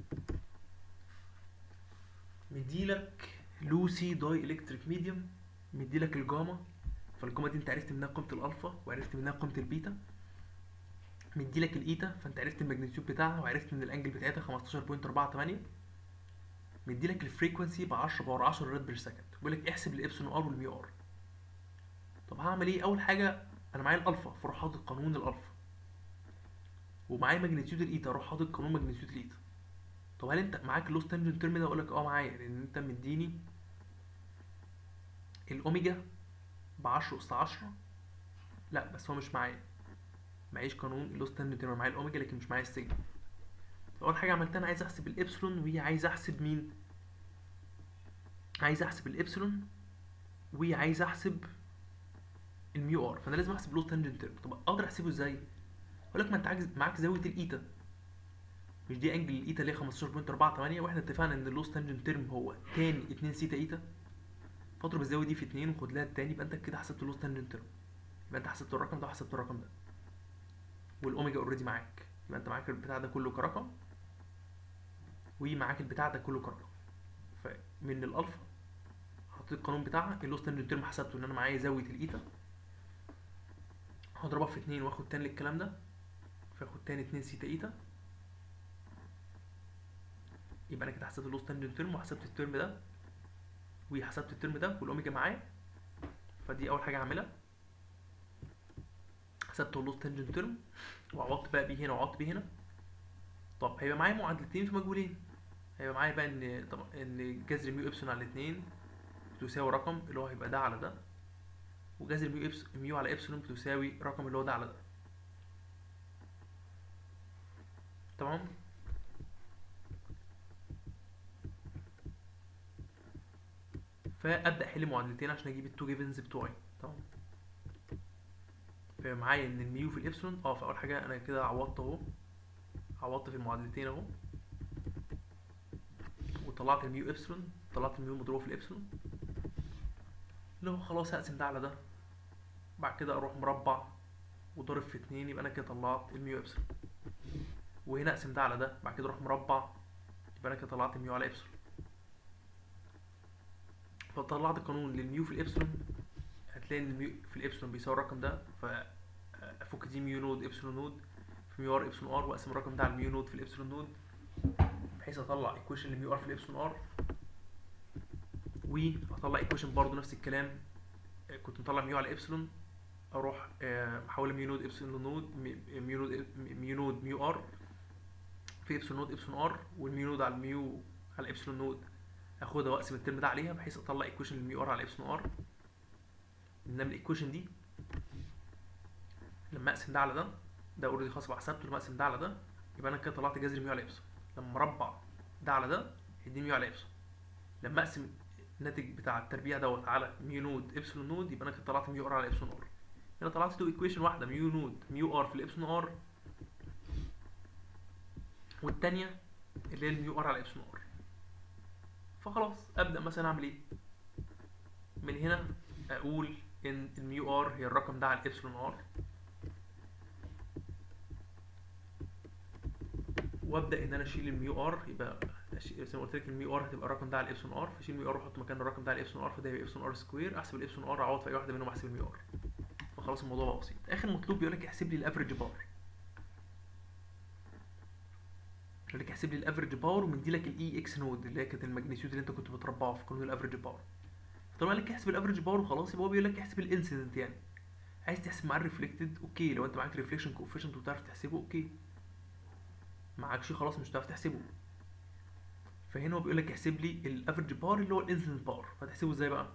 مديلك لوسي داي الكتريك ميديوم مديلك الجاما فالجاما دي انت عرفت منها قيمه الالفا وعرفت منها قيمه البيتا مديلك الايتا فانت عرفت الماجنتيود بتاعها وعرفت ان الانجل بتاعتها 15.48 مديلك الفريكونسي ب 10 باور 10 ريد بير سكند بيقول لك احسب الابسلون ار والميو ار طب هعمل ايه اول حاجه انا معايا الالفا فاروح حاطط قانون الالفا ومعايا ماجنتيود الايتا اروح حاطط قانون ماجنتيود الايتا طب هل انت معاك اللوس تانجنت تيرم ده اقول لك اه معايا لان انت مديني الاوميجا ب 10 اس 10 لا بس هو مش معايا معيش قانون اللوس تانجنت تيرم معايا الاوميجا لكن مش معايا السيجما اول حاجه عملتها انا عايز احسب الابسلون وهي عايز احسب مين عايز احسب الابسلون وهي عايز احسب الميو ار فانا لازم احسب اللوس تانجنت تيرم طب اقدر احسبه ازاي اقول لك ما انت عايز معاك زاويه الايتا مش دي انجل الايتا اللي هي 15.48 واحنا اتفقنا ان اللوس تانجنت تيرم هو تاني 2 سيتا ايتا فاضرب الزاويه دي في 2 وخد لها التاني يبقى انت كده حسبت اللوس تانجنت تيرم يبقى انت حسبت الرقم ده وحسبت الرقم ده والاوميجا اوريدي معاك يبقى انت معاك البتاع ده كله كرقم ومعاك البتاع ده كله كرقم فمن الالفا حطيت القانون بتاعها اللوس تانجنت تيرم حسبته ان انا معايا زاويه الايتا هضربها في 2 واخد تاني الكلام ده فاخد تاني 2 سيتا ايتا يبقى انا كده حسبت اللوس تانجنت تيرم وحسبت الترم ده وحسبت الترم ده والاوميجا معايا فدي اول حاجه هعملها حسبت اللوس تانجنت تيرم وعوضت بقى بيه هنا وعوضت بيه هنا طب هيبقى معايا معادلتين في مجهولين هيبقى معايا بقى ان طبعا ان جذر ميو ابسلون على الاتنين بتساوي رقم اللي هو هيبقى ده على ده وجذر ميو إبس ميو على ابسلون بتساوي رقم اللي هو ده على ده تمام فابدا احل معادلتين عشان اجيب التو جيفنز بتوعي تمام فمعايا ان الميو في الابسلون اه فاول حاجه انا كده عوضت اهو عوضت في المعادلتين اهو وطلعت الميو ابسلون طلعت الميو مضروبه في الابسلون اللي هو خلاص هقسم ده على ده بعد كده اروح مربع وضارب في اتنين يبقى انا كده طلعت الميو ابسلون وهنا اقسم ده على ده بعد كده اروح مربع يبقى انا كده طلعت الميو على ابسلون فطلعت قانون للميو في الابسلون هتلاقي ان الميو في الابسلون بيساوي الرقم ده فافك دي ميو نود ابسلون نود في ميو ار ابسلون ار واقسم الرقم ده على الميو نود في الابسلون نود بحيث اطلع ايكويشن لميو ار في الابسلون ار واطلع ايكويشن برضه نفس الكلام كنت مطلع ميو على ابسلون اروح محول ميو نود ابسلون نود ميو نود ميو نود ميو ار في ابسلون نود ابسلون ار والميو نود على الميو على ابسلون نود اخدها واقسم الترم ده عليها بحيث اطلع ايكويشن للميو ار على ابسلون ار انما الايكويشن دي لما اقسم ده على ده ده اوريدي خلاص بقى حسبته لما اقسم ده على ده يبقى انا كده طلعت جذر ميو على ابسلون لما مربع ده على ده يديني ميو على ابسلون لما اقسم الناتج بتاع التربيع دوت على ميو نود ابسلون نود يبقى انا كده طلعت ميو ار على ابسلون ار هنا طلعت تو ايكويشن واحده ميو نود ميو ار في الابسلون ار والتانية اللي هي الميو ار على ابسلون ار فخلاص ابدا مثلا اعمل ايه من هنا اقول ان الميو ار هي الرقم ده على الابسلون ار وابدا ان انا اشيل الميو ار يبقى زي ما قلت لك الميو ار هتبقى الرقم ده على الابسلون ار فاشيل الميو ار واحط مكان الرقم ده على الابسلون ار فده يبقى ابسلون ار سكوير احسب الابسلون ار اعوض في اي واحده منهم احسب الميو ار فخلاص الموضوع بقى بسيط اخر مطلوب بيقول لك احسب لي الافريج باور يقول لك احسب لي الافريج باور ومدي لك الاي اكس نود اللي هي كانت الماجنتيود اللي انت كنت بتربعه في قانون الافريج باور طالما قال لك احسب الافريج باور وخلاص يبقى هو بيقول لك احسب الانسيدنت يعني عايز تحسب معاه الريفلكتد اوكي لو انت معاك ريفليكشن كوفيشنت وتعرف تحسبه اوكي معكش خلاص مش هتعرف تحسبه فهنا هو بيقول لك احسب لي الافريج باور اللي هو الانسيدنت باور فتحسبه ازاي بقى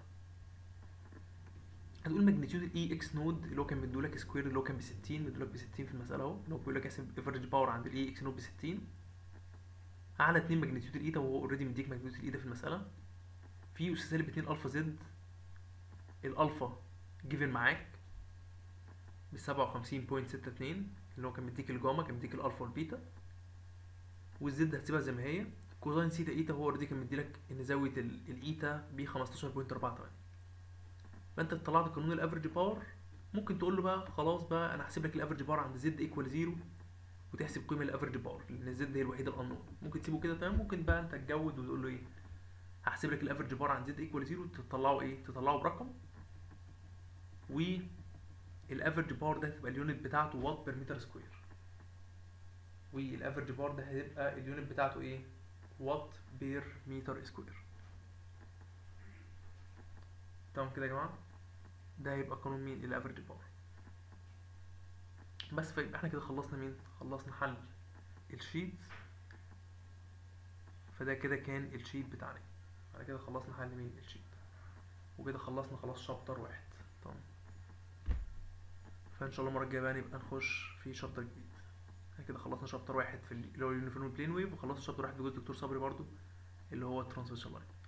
هتقول ماجنتيود الاي اكس نود اللي هو كان مديهولك سكوير اللي هو كان ب 60 مديهولك ب 60 في المساله اهو اللي هو بيقول لك احسب افريج باور عند الاي اكس نود ب 60 على 2 ماجنتيود الايتا وهو اوريدي مديك ماجنتيود الايتا في المساله في اس سالب 2 الفا زد الالفا جيفن معاك ب 57.62 اللي هو كان مديك الجاما كان مديك الالفا والبيتا والزد هتسيبها زي ما هي كوزين سيتا ايتا هو اوريدي كان مديلك ان زاويه الايتا ب 15.48 فانت طلعت قانون الافريج باور ممكن تقول له بقى خلاص بقى انا هحسب لك الافريج باور عند زد ايكوال زيرو وتحسب قيمه الافريج باور لان زد هي الوحيده الانون ممكن تسيبه كده تمام ممكن بقى انت تجود وتقول له ايه هحسب لك الافريج باور عند زد ايكوال زيرو تطلعه ايه تطلعه برقم والافريج باور ده هتبقى اليونت بتاعته وات بير متر سكوير والافريج باور ده هيبقى اليونت بتاعته ايه وات بير متر سكوير تمام كده يا جماعه ده هيبقى قانون مين الافريج باور بس فيبقى احنا كده خلصنا مين خلصنا حل الشيتس فده كده كان الشيت بتاعنا بعد كده خلصنا حل مين الشيت وكده خلصنا خلاص شابتر واحد تمام فان شاء الله المره الجايه بقى نبقى نخش في شابتر جديد احنا كده خلصنا شابتر واحد في اللي هو اليونيفورم بلين ويف وخلصنا شابتر واحد بجزء دكتور صبري برضو اللي هو الترانسميشن لاين